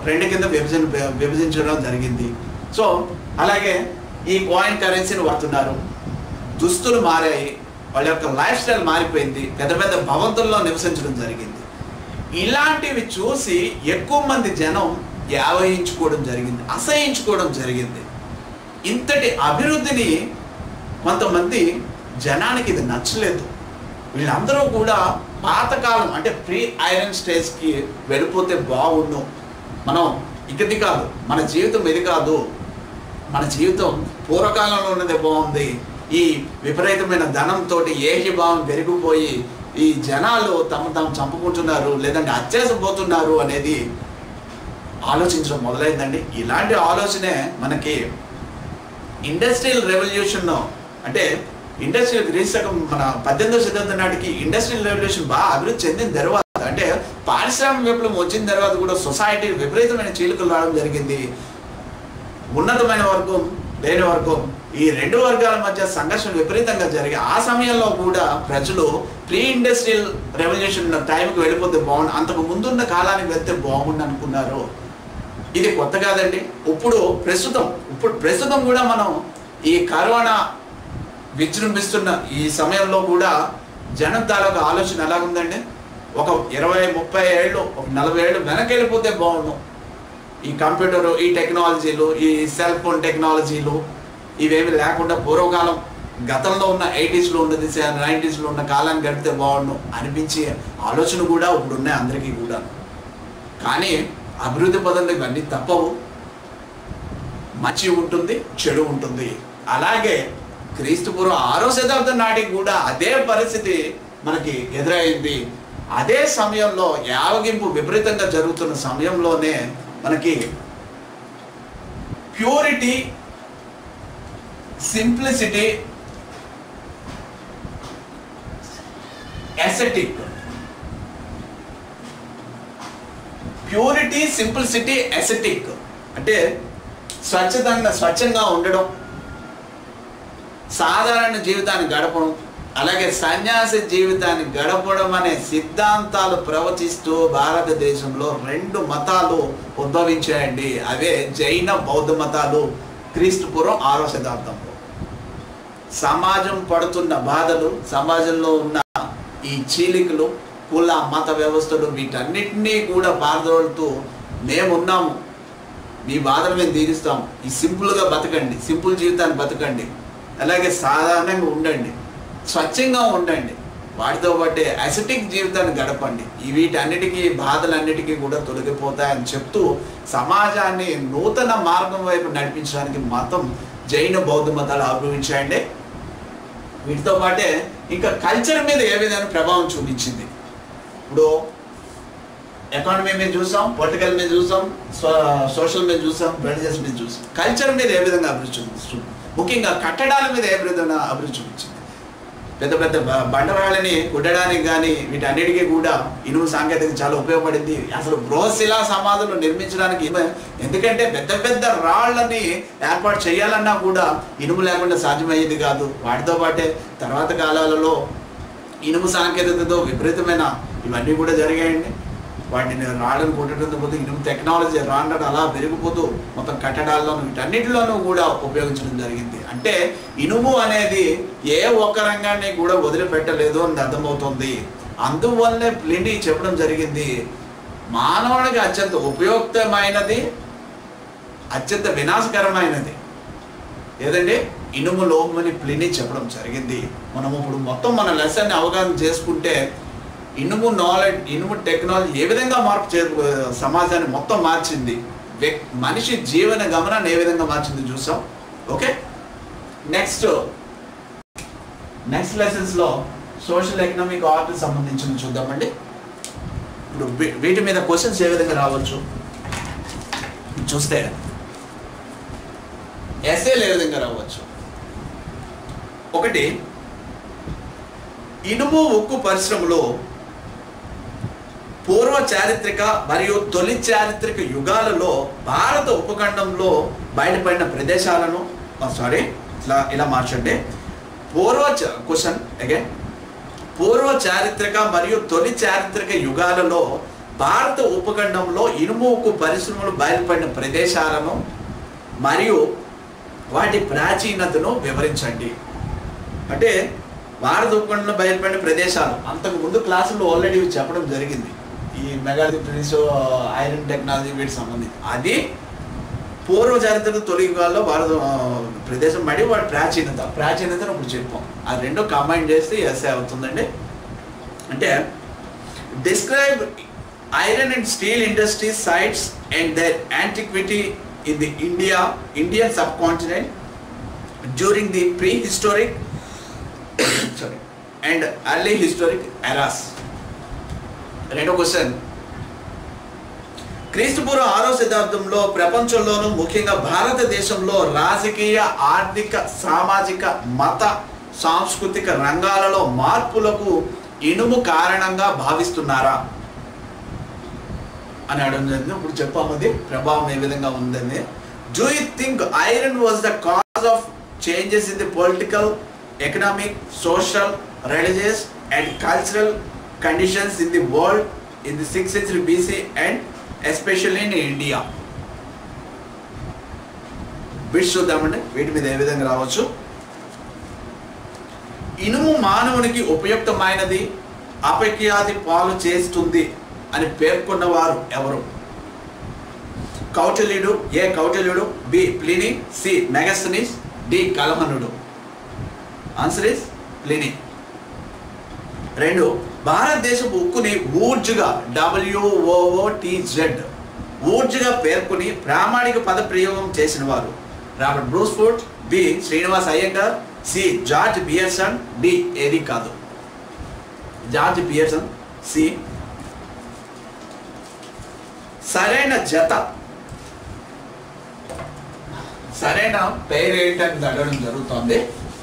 రెండు కింద విభజన విభజించడం జరిగింది సో అలాగే ఈ కాయిన్ కరెన్సీని వాడుతున్నారు దుస్తులు మారాయి వాళ్ళ యొక్క లైఫ్ స్టైల్ మారిపోయింది పెద్ద పెద్ద భవంతుల్లో నివసించడం జరిగింది ఇలాంటివి చూసి ఎక్కువ మంది జనం యావహించుకోవడం జరిగింది అసహించుకోవడం జరిగింది ఇంతటి అభివృద్ధిని కొంతమంది జనానికి ఇది నచ్చలేదు వీళ్ళందరూ కూడా పాతకాలం అంటే ప్రీ ఐరన్ స్టేజ్కి వెళ్ళిపోతే బాగుండు మనం ఇకది కాదు మన జీవితం ఇది కాదు మన జీవితం పూర్వకాలంలో ఉన్నదే బాగుంది ఈ విపరీతమైన ధనంతో ఏహ్యభావం పెరిగిపోయి ఈ జనాలు తమ తాము చంపుకుంటున్నారు లేదంటే అత్యాసపోతున్నారు అనేది ఆలోచించడం మొదలైందండి ఇలాంటి ఆలోచనే మనకి ఇండస్ట్రియల్ రెవల్యూషన్ అంటే ఇండస్ట్రియల్ గ్రీసకం మన పద్దెనిమిదవ శతాబ్దం నాటికి ఇండస్ట్రియల్ రెవల్యూషన్ బాగా అభివృద్ధి చెందిన తర్వాత అంటే పారిశ్రామిక విప్లవం వచ్చిన తర్వాత కూడా సొసైటీ విపరీతమైన చీలికలు రావడం జరిగింది ఉన్నతమైన వర్గం లేని వర్గం ఈ రెండు వర్గాల మధ్య సంఘర్షణ విపరీతంగా జరిగి ఆ సమయంలో కూడా ప్రజలు ప్రీ ఇండస్ట్రియల్ రెవల్యూషన్ టైంకి వెళ్ళిపోతే బాగుండు అంతకు ముందున్న కాలానికి వెళ్తే బాగుండు అనుకున్నారు ఇది కొత్త కాదండి ఇప్పుడు ప్రస్తుతం ఇప్పుడు ప్రస్తుతం కూడా మనం ఈ కరోనా విజృంభిస్తున్న ఈ సమయంలో కూడా జనం తాలూకు ఆలోచన ఎలా ఉందండి ఒక ఇరవై ముప్పై ఏళ్ళు ఒక నలభై ఏళ్ళు వెనక్కి వెళ్ళిపోతే బాగుండు ఈ కంప్యూటర్ ఈ టెక్నాలజీలు ఈ సెల్ ఫోన్ టెక్నాలజీలు ఇవేమి లేకుండా పూర్వకాలం గతంలో ఉన్న ఎయిటీస్లో ఉన్నది నైంటీస్లో ఉన్న కాలాన్ని గడిపితే బాగుండు అనిపించే ఆలోచన కూడా ఇప్పుడు ఉన్నాయి అందరికీ కూడా కానీ అభివృద్ధి పదంలో ఇవన్నీ తప్పవు మంచి ఉంటుంది చెడు ఉంటుంది అలాగే క్రీస్తుపూర్వం ఆరో శతాబ్దం నాటికి కూడా అదే పరిస్థితి మనకి ఎదురైంది అదే సమయంలో యావగింపు విపరీతంగా జరుగుతున్న సమయంలోనే మనకి purity simplicity ascetic purity simplicity ascetic అంటే స్వచ్ఛతంగా స్వచ్ఛంగా ఉండడం సాధారణ జీవితాన్ని గడపడం అలాగే సన్యాసి జీవితాన్ని గడపడం అనే సిద్ధాంతాలు ప్రవచిస్తూ భారతదేశంలో రెండు మతాలు ఉద్భవించాయండి అవే జైన బౌద్ధ మతాలు క్రీస్తుపురం ఆరో శతాబ్దంలో సమాజం పడుతున్న బాధలు సమాజంలో ఉన్న ఈ చీలికలు కుల మత వ్యవస్థలు వీటన్నిటినీ కూడా పారదోలుతూ మేమున్నాము మీ బాధలు మేము తీరుస్తాం ఈ సింపుల్గా బతకండి సింపుల్ జీవితాన్ని బతకండి అలాగే సాధారణంగా ఉండండి స్వచ్ఛంగా ఉండండి వాటితో పాటే అసెటిక్ జీవితాన్ని గడపండి ఈ వీటన్నిటికీ బాధలన్నిటికీ కూడా తొలగిపోతాయని చెప్తూ సమాజాన్ని నూతన మార్గం వైపు నడిపించడానికి మతం జైన బౌద్ధ మతాలు ఆవిర్భవించాయండి వీటితో పాటే ఇంకా కల్చర్ మీద ఏ విధమైన ప్రభావం చూపించింది ఇప్పుడు ఎకానమీ మీద చూసాం పొలిటికల్ మీద చూసాం సోషల్ మీద చూసాం రిలీజియస్ మీద చూసాం కల్చర్ మీద ఏ విధంగా అభివృద్ధి చూపిస్తుంది ముఖ్యంగా కట్టడాల మీద ఏ విధంగా అభివృద్ధి చూపించింది పెద్ద పెద్ద బ- బండరాళ్ళని కుట్టడానికి కానీ వీటన్నిటికీ కూడా ఇనుము సాంకేతికత చాలా ఉపయోగపడింది అసలు బృహశిలా సమాధులు నిర్మించడానికి ఇనుము- ఎందుకంటే పెద్ద పెద్ద రాళ్ళని ఏర్పాటు చేయాలన్నా కూడా ఇనుము లేకుండా సాధ్యమయ్యేది కాదు వాటితో పాటే తర్వాత కాలాలలో ఇనుము సాంకేతికతతో విపరీతమైన ఇవన్నీ కూడా జరిగాయండి వాటిని రాళ్ళను కొట్టడంతో పోతే ఇనుము టెక్నాలజీ రాండడం అలా పెరిగిపోతూ మొత్తం కట్టడాల్లోనూ వీటన్నిటిలోనూ కూడా ఉపయోగించడం జరిగింది అంటే ఇనుము అనేది ఏ ఒక్క రంగాన్ని కూడా వదిలిపెట్టలేదు అని అర్థమవుతుంది అందువల్లనే ప్లిండి చెప్పడం జరిగింది మానవుడికి అత్యంత ఉపయుక్తమైనది అత్యంత వినాశకరమైనది ఏదండి ఇనుము లోహమని ప్లిని చెప్పడం జరిగింది మనం ఇప్పుడు మొత్తం మన లెసన్ని అవగాహన చేసుకుంటే ఇనుము నాలెడ్జ్ ఇనుము టెక్నాలజీ ఏ విధంగా మార్పు చే సమాజాన్ని మొత్తం మార్చింది వ్యక్ మనిషి జీవన గమనాన్ని ఏ విధంగా మార్చింది చూసాం ఓకే నెక్స్ట్ నెక్స్ట్ లెసన్స్లో సోషల్ ఎకనామిక్ ఆర్ట్ సంబంధించిన చూద్దామండి ఇప్పుడు వీ- వీటి మీద క్వశ్చన్స్ ఏ విధంగా రావచ్చు చూస్తే ఎస్ఏలు ఏ విధంగా రావచ్చు ఒకటి ఇనుము ఉక్కు పరిశ్రమలో పూర్వ చారిత్రక మరియు తొలి చారిత్రక యుగాలలో భారత ఉపఖండంలో బయటపడిన ప్రదేశాలను సారీ ఇలా ఇలా మార్చండి పూర్వ క్వశ్చన్ అగైన్ పూర్వ చారిత్రక మరియు తొలి చారిత్రక యుగాలలో భారత ఉపఖండంలో ఇనుము ఉక్కు పరిశ్రమలు బయలుపడిన ప్రదేశాలను మరియు వాటి ప్రాచీనతను వివరించండి అంటే భారత ఉపఖండంలో బయలుపడిన ప్రదేశాలు అంతకు ముందు క్లాసుల్లో ఆల్రెడీ చెప్పడం జరిగింది ఈ మెగాలిథిక్ ఐరన్ టెక్నాలజీ వీటికి సంబంధించి అది పూర్వ చరిత్ర తొలిగాల్లో భారత ఆ, ప్రదేశం మరియు వాటి ప్రాచీనత ప్రాచీనతను ఇప్పుడు చెప్పాం ఆ రెండు కంబైన్ చేస్తే ఎస్ఏ అవుతుందండి అంటే describe iron and steel industry sites and their antiquity in the India, Indian subcontinent during the prehistoric sorry, and early historic eras. రెండో క్వశ్చన్ క్రీస్తుపూర్వ ఆరో శతాబ్దంలో ప్రపంచంలోనూ ముఖ్యంగా భారతదేశంలో రాజకీయ ఆర్థిక సామాజిక మత సాంస్కృతిక రంగాలలో మార్పులకు ఇనుము కారణంగా భావిస్తున్నారా అని అడగడం జరిగింది ఇప్పుడు చెప్పామది ప్రభావం ఏ విధంగా ఉందని do you think iron was the cause of changes in the political economic social religious and cultural conditions in the world in the six century BC and especially in India bits చూద్దామండి వీటి మీద ఏ విధంగా రావచ్చు ఇనుము మానవునికి ఉపయుక్తమైనది అపఖ్యాతి పాలు చేస్తుంది అని పేర్కొన్నవారు ఎవరు కౌటిల్యుడు ఏ కౌటిల్యుడు B Pliny C Megasthenes D కలహనుడు ఆన్సర్ ఇస్ ప్లిని రెండు భారతదేశపు ఉక్కుని ఊర్జుగా డబ్ల్యూఓఓటిజెడ్ ఊర్జుగా పేర్కొని ప్రామాణిక పద ప్రయోగం చేసిన వారు Robert Bruce Foote B Srinivas Iyengar C George Pearson D ఏది కాదు జార్జ్ పియర్సన్ సి సరైన జత సరైన పేరు ఏంటని అడగడం జరుగుతోంది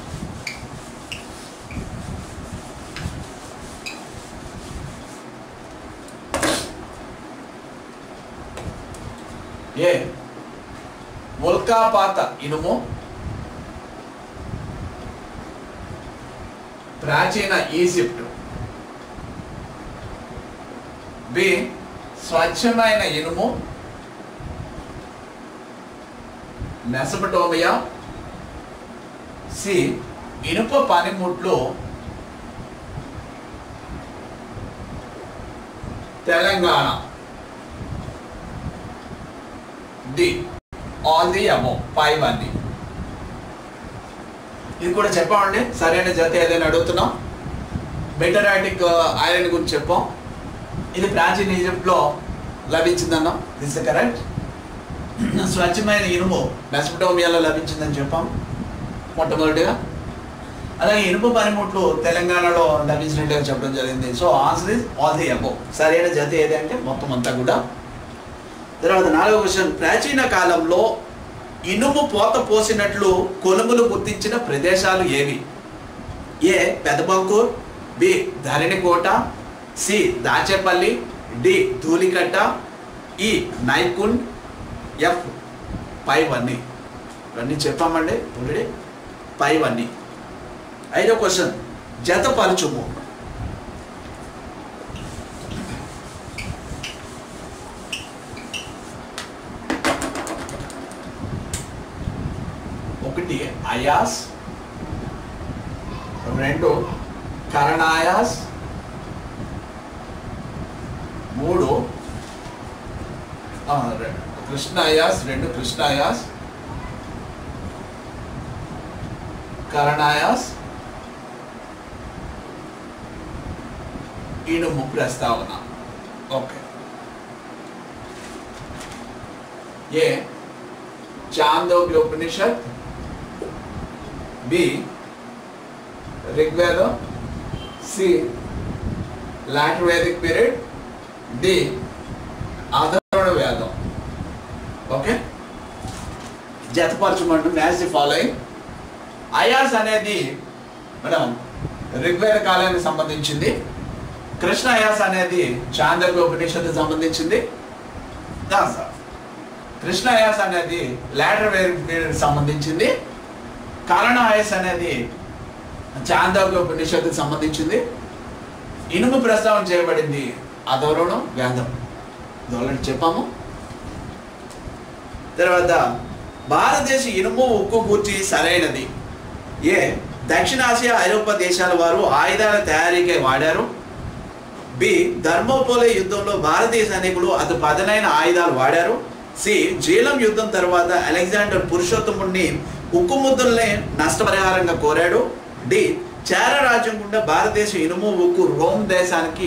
ఏ ఉల్కాపాత ఇనుము ప్రాచీన ఈజిప్ట్ బి స్వచ్ఛమైన ఇనుము మెసపటోమియా సి ఇనుప పనిముట్లు Telangana D all the above five అన్ని ఇది కూడా చెప్పామండి సరైన జత ఏదైనా అడుగుతున్నాం బెటరాటిక్ ఐరన్ గురించి చెప్పాం ఇది ప్రాచీన ఈజిప్ట్లో లభించిందన్నాం దిస్ కరెక్ట్ స్వచ్ఛమైన ఇనుము మెసపటోమియాలో లభించిందని చెప్పాం మొట్టమొదటిగా అలాగే ఇనుప పనిముట్లు తెలంగాణలో లభించినట్టుగా చెప్పడం జరిగింది so answer is all the above సరైన జత ఏది అంటే మొత్తం అంతా కూడా తర్వాత నాలుగో క్వశ్చన్ ప్రాచీన కాలంలో ఇనుము పోత పోసినట్లు కొలుములు గుర్తించిన ప్రదేశాలు ఏవి A Pedabankur B Dharanikota C Dachepalli D Dhulikatta E Naikund F పైవన్నీ ఇవన్నీ చెప్పామండి ఆల్రెడీ పైవన్నీ ఐదో క్వశ్చన్ జతపరచుము ఒకటి అయాస్ రెండు కరణాయాస్ మూడు ఆ, రె- కృష్ణాయాస్ రెండు కృష్ణాయాస్ కరణాయాస్ ఇనుము ప్రస్తావన okay A Chandogya Upanishad B ఋగ్వేదం C later Vedic period D Atharvana వేదం ఓకే జతపరచమంటూ మ్యాచ్ ది ఫాలోయింగ్ అయాస్ అనేది మనం ఋగ్వేద కాలానికి సంబంధించింది కృష్ణ అయాస్ అనేది చాందోగ్య ఉపనిషత్తుకు సంబంధించింది దాని సార్ కృష్ణ అయాస్ అనేది లాటర్ వేదిక్ సంబంధించింది కరణ అయాస్ అనేది చాందోగ్య ఉపనిషత్తుకు సంబంధించింది ఇనుము ప్రస్తావన చేయబడింది అధోరణం వేదం ఇది ఆల్రెడీ చెప్పాము తర్వాత భారతదేశ ఇనుము ఉక్కు గూర్చి సరైనది ఏ దక్షిణాసియా ఐరోపా దేశాల వారు ఆయుధాల తయారీకై వాడారు బి ధర్మోపోలే యుద్ధంలో భారతీయ సైనికులు అతి పదనైన ఆయుధాలు వాడారు సి జీలం యుద్ధం తర్వాత అలెగ్జాండర్ పురుషోత్తముడిని ఉక్కు ముద్దుల్ని నష్టపరిహారంగా కోరాడు డి చేర రాజ్యం గుండా భారతదేశ ఇనుము ఉక్కు రోమ్ దేశానికి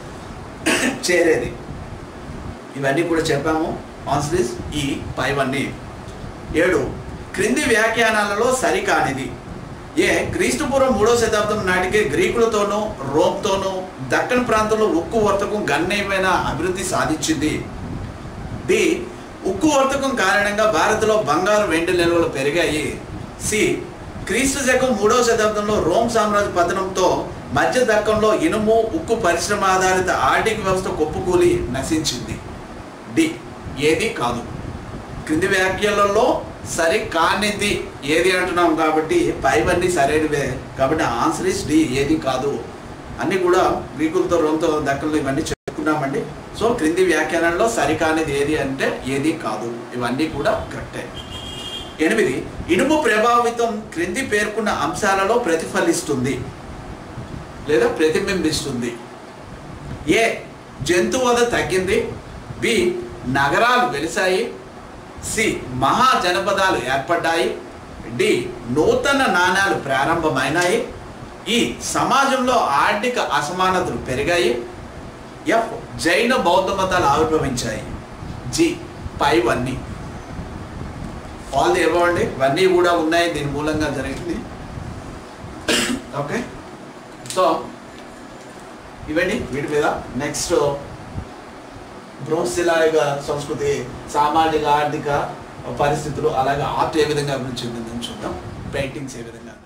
చేరేది ఇవన్నీ కూడా చెప్పాము ఆన్సర్ ఈ పైవన్నీ ఏడు క్రింది వ్యాఖ్యానాలలో సరికానిది ఏ క్రీస్తుపూర్వం మూడో శతాబ్దం నాటికే గ్రీకులతోనూ రోమ్తోనూ దక్కన్ ప్రాంతంలో ఉక్కు వర్తకం గణనీయమైన అభివృద్ధి సాధించింది డి ఉక్కు వర్తకం కారణంగా భారత్లో బంగారు వెండి నిల్వలు పెరిగాయి సి క్రీస్తు శకం మూడవ శతాబ్దంలో రోమ్ సామ్రాజ్య పతనంతో మధ్య దక్కంలో ఇనుము ఉక్కు పరిశ్రమ ఆధారిత ఆర్థిక వ్యవస్థ కుప్పకూలి నశించింది డి ఏది కాదు క్రింది వ్యాఖ్యలలో సరి కానిది ఏది అంటున్నాం కాబట్టి పైవన్నీ సరైనవే కాబట్టి ఆన్సర్ ఇస్ డి ఏది కాదు అన్నీ కూడా గ్రీకులతో రోమ్తో దక్కలు ఇవన్నీ చెప్పుకున్నామండి సో క్రింది వ్యాఖ్యానంలో సరికానిది ఏది అంటే ఏది కాదు ఇవన్నీ కూడా కరెక్టే ఎనిమిది ఇనుము ప్రభావితం క్రింది పేర్కొన్న అంశాలలో ప్రతిఫలిస్తుంది లేదా ప్రతిబింబిస్తుంది ఏ జంతువధ తగ్గింది బి నగరాలు వెలిశాయి సి మహా జనపదాలు ఏర్పడ్డాయి డి నూతన నాణ్యాలు ప్రారంభమైనాయి ఈ సమాజంలో ఆర్థిక అసమానతలు పెరిగాయి ఎఫ్ జైన బౌద్ధ మతాలు ఆవిర్భవించాయి జి పైవన్నీ ఆల్ ది ఇవ్వండి ఇవన్నీ కూడా ఉన్నాయి దీని మూలంగా జరిగింది ఓకే సో ఇవన్నీ వీటి మీద నెక్స్ట్ బృహశిలాయుగ సంస్కృతి సామాజిక ఆర్థిక పరిస్థితులు అలాగే ఆర్ట్ ఏ విధంగా అభివృద్ధి చెందిందని చూద్దాం పెయింటింగ్స్ ఏ విధంగా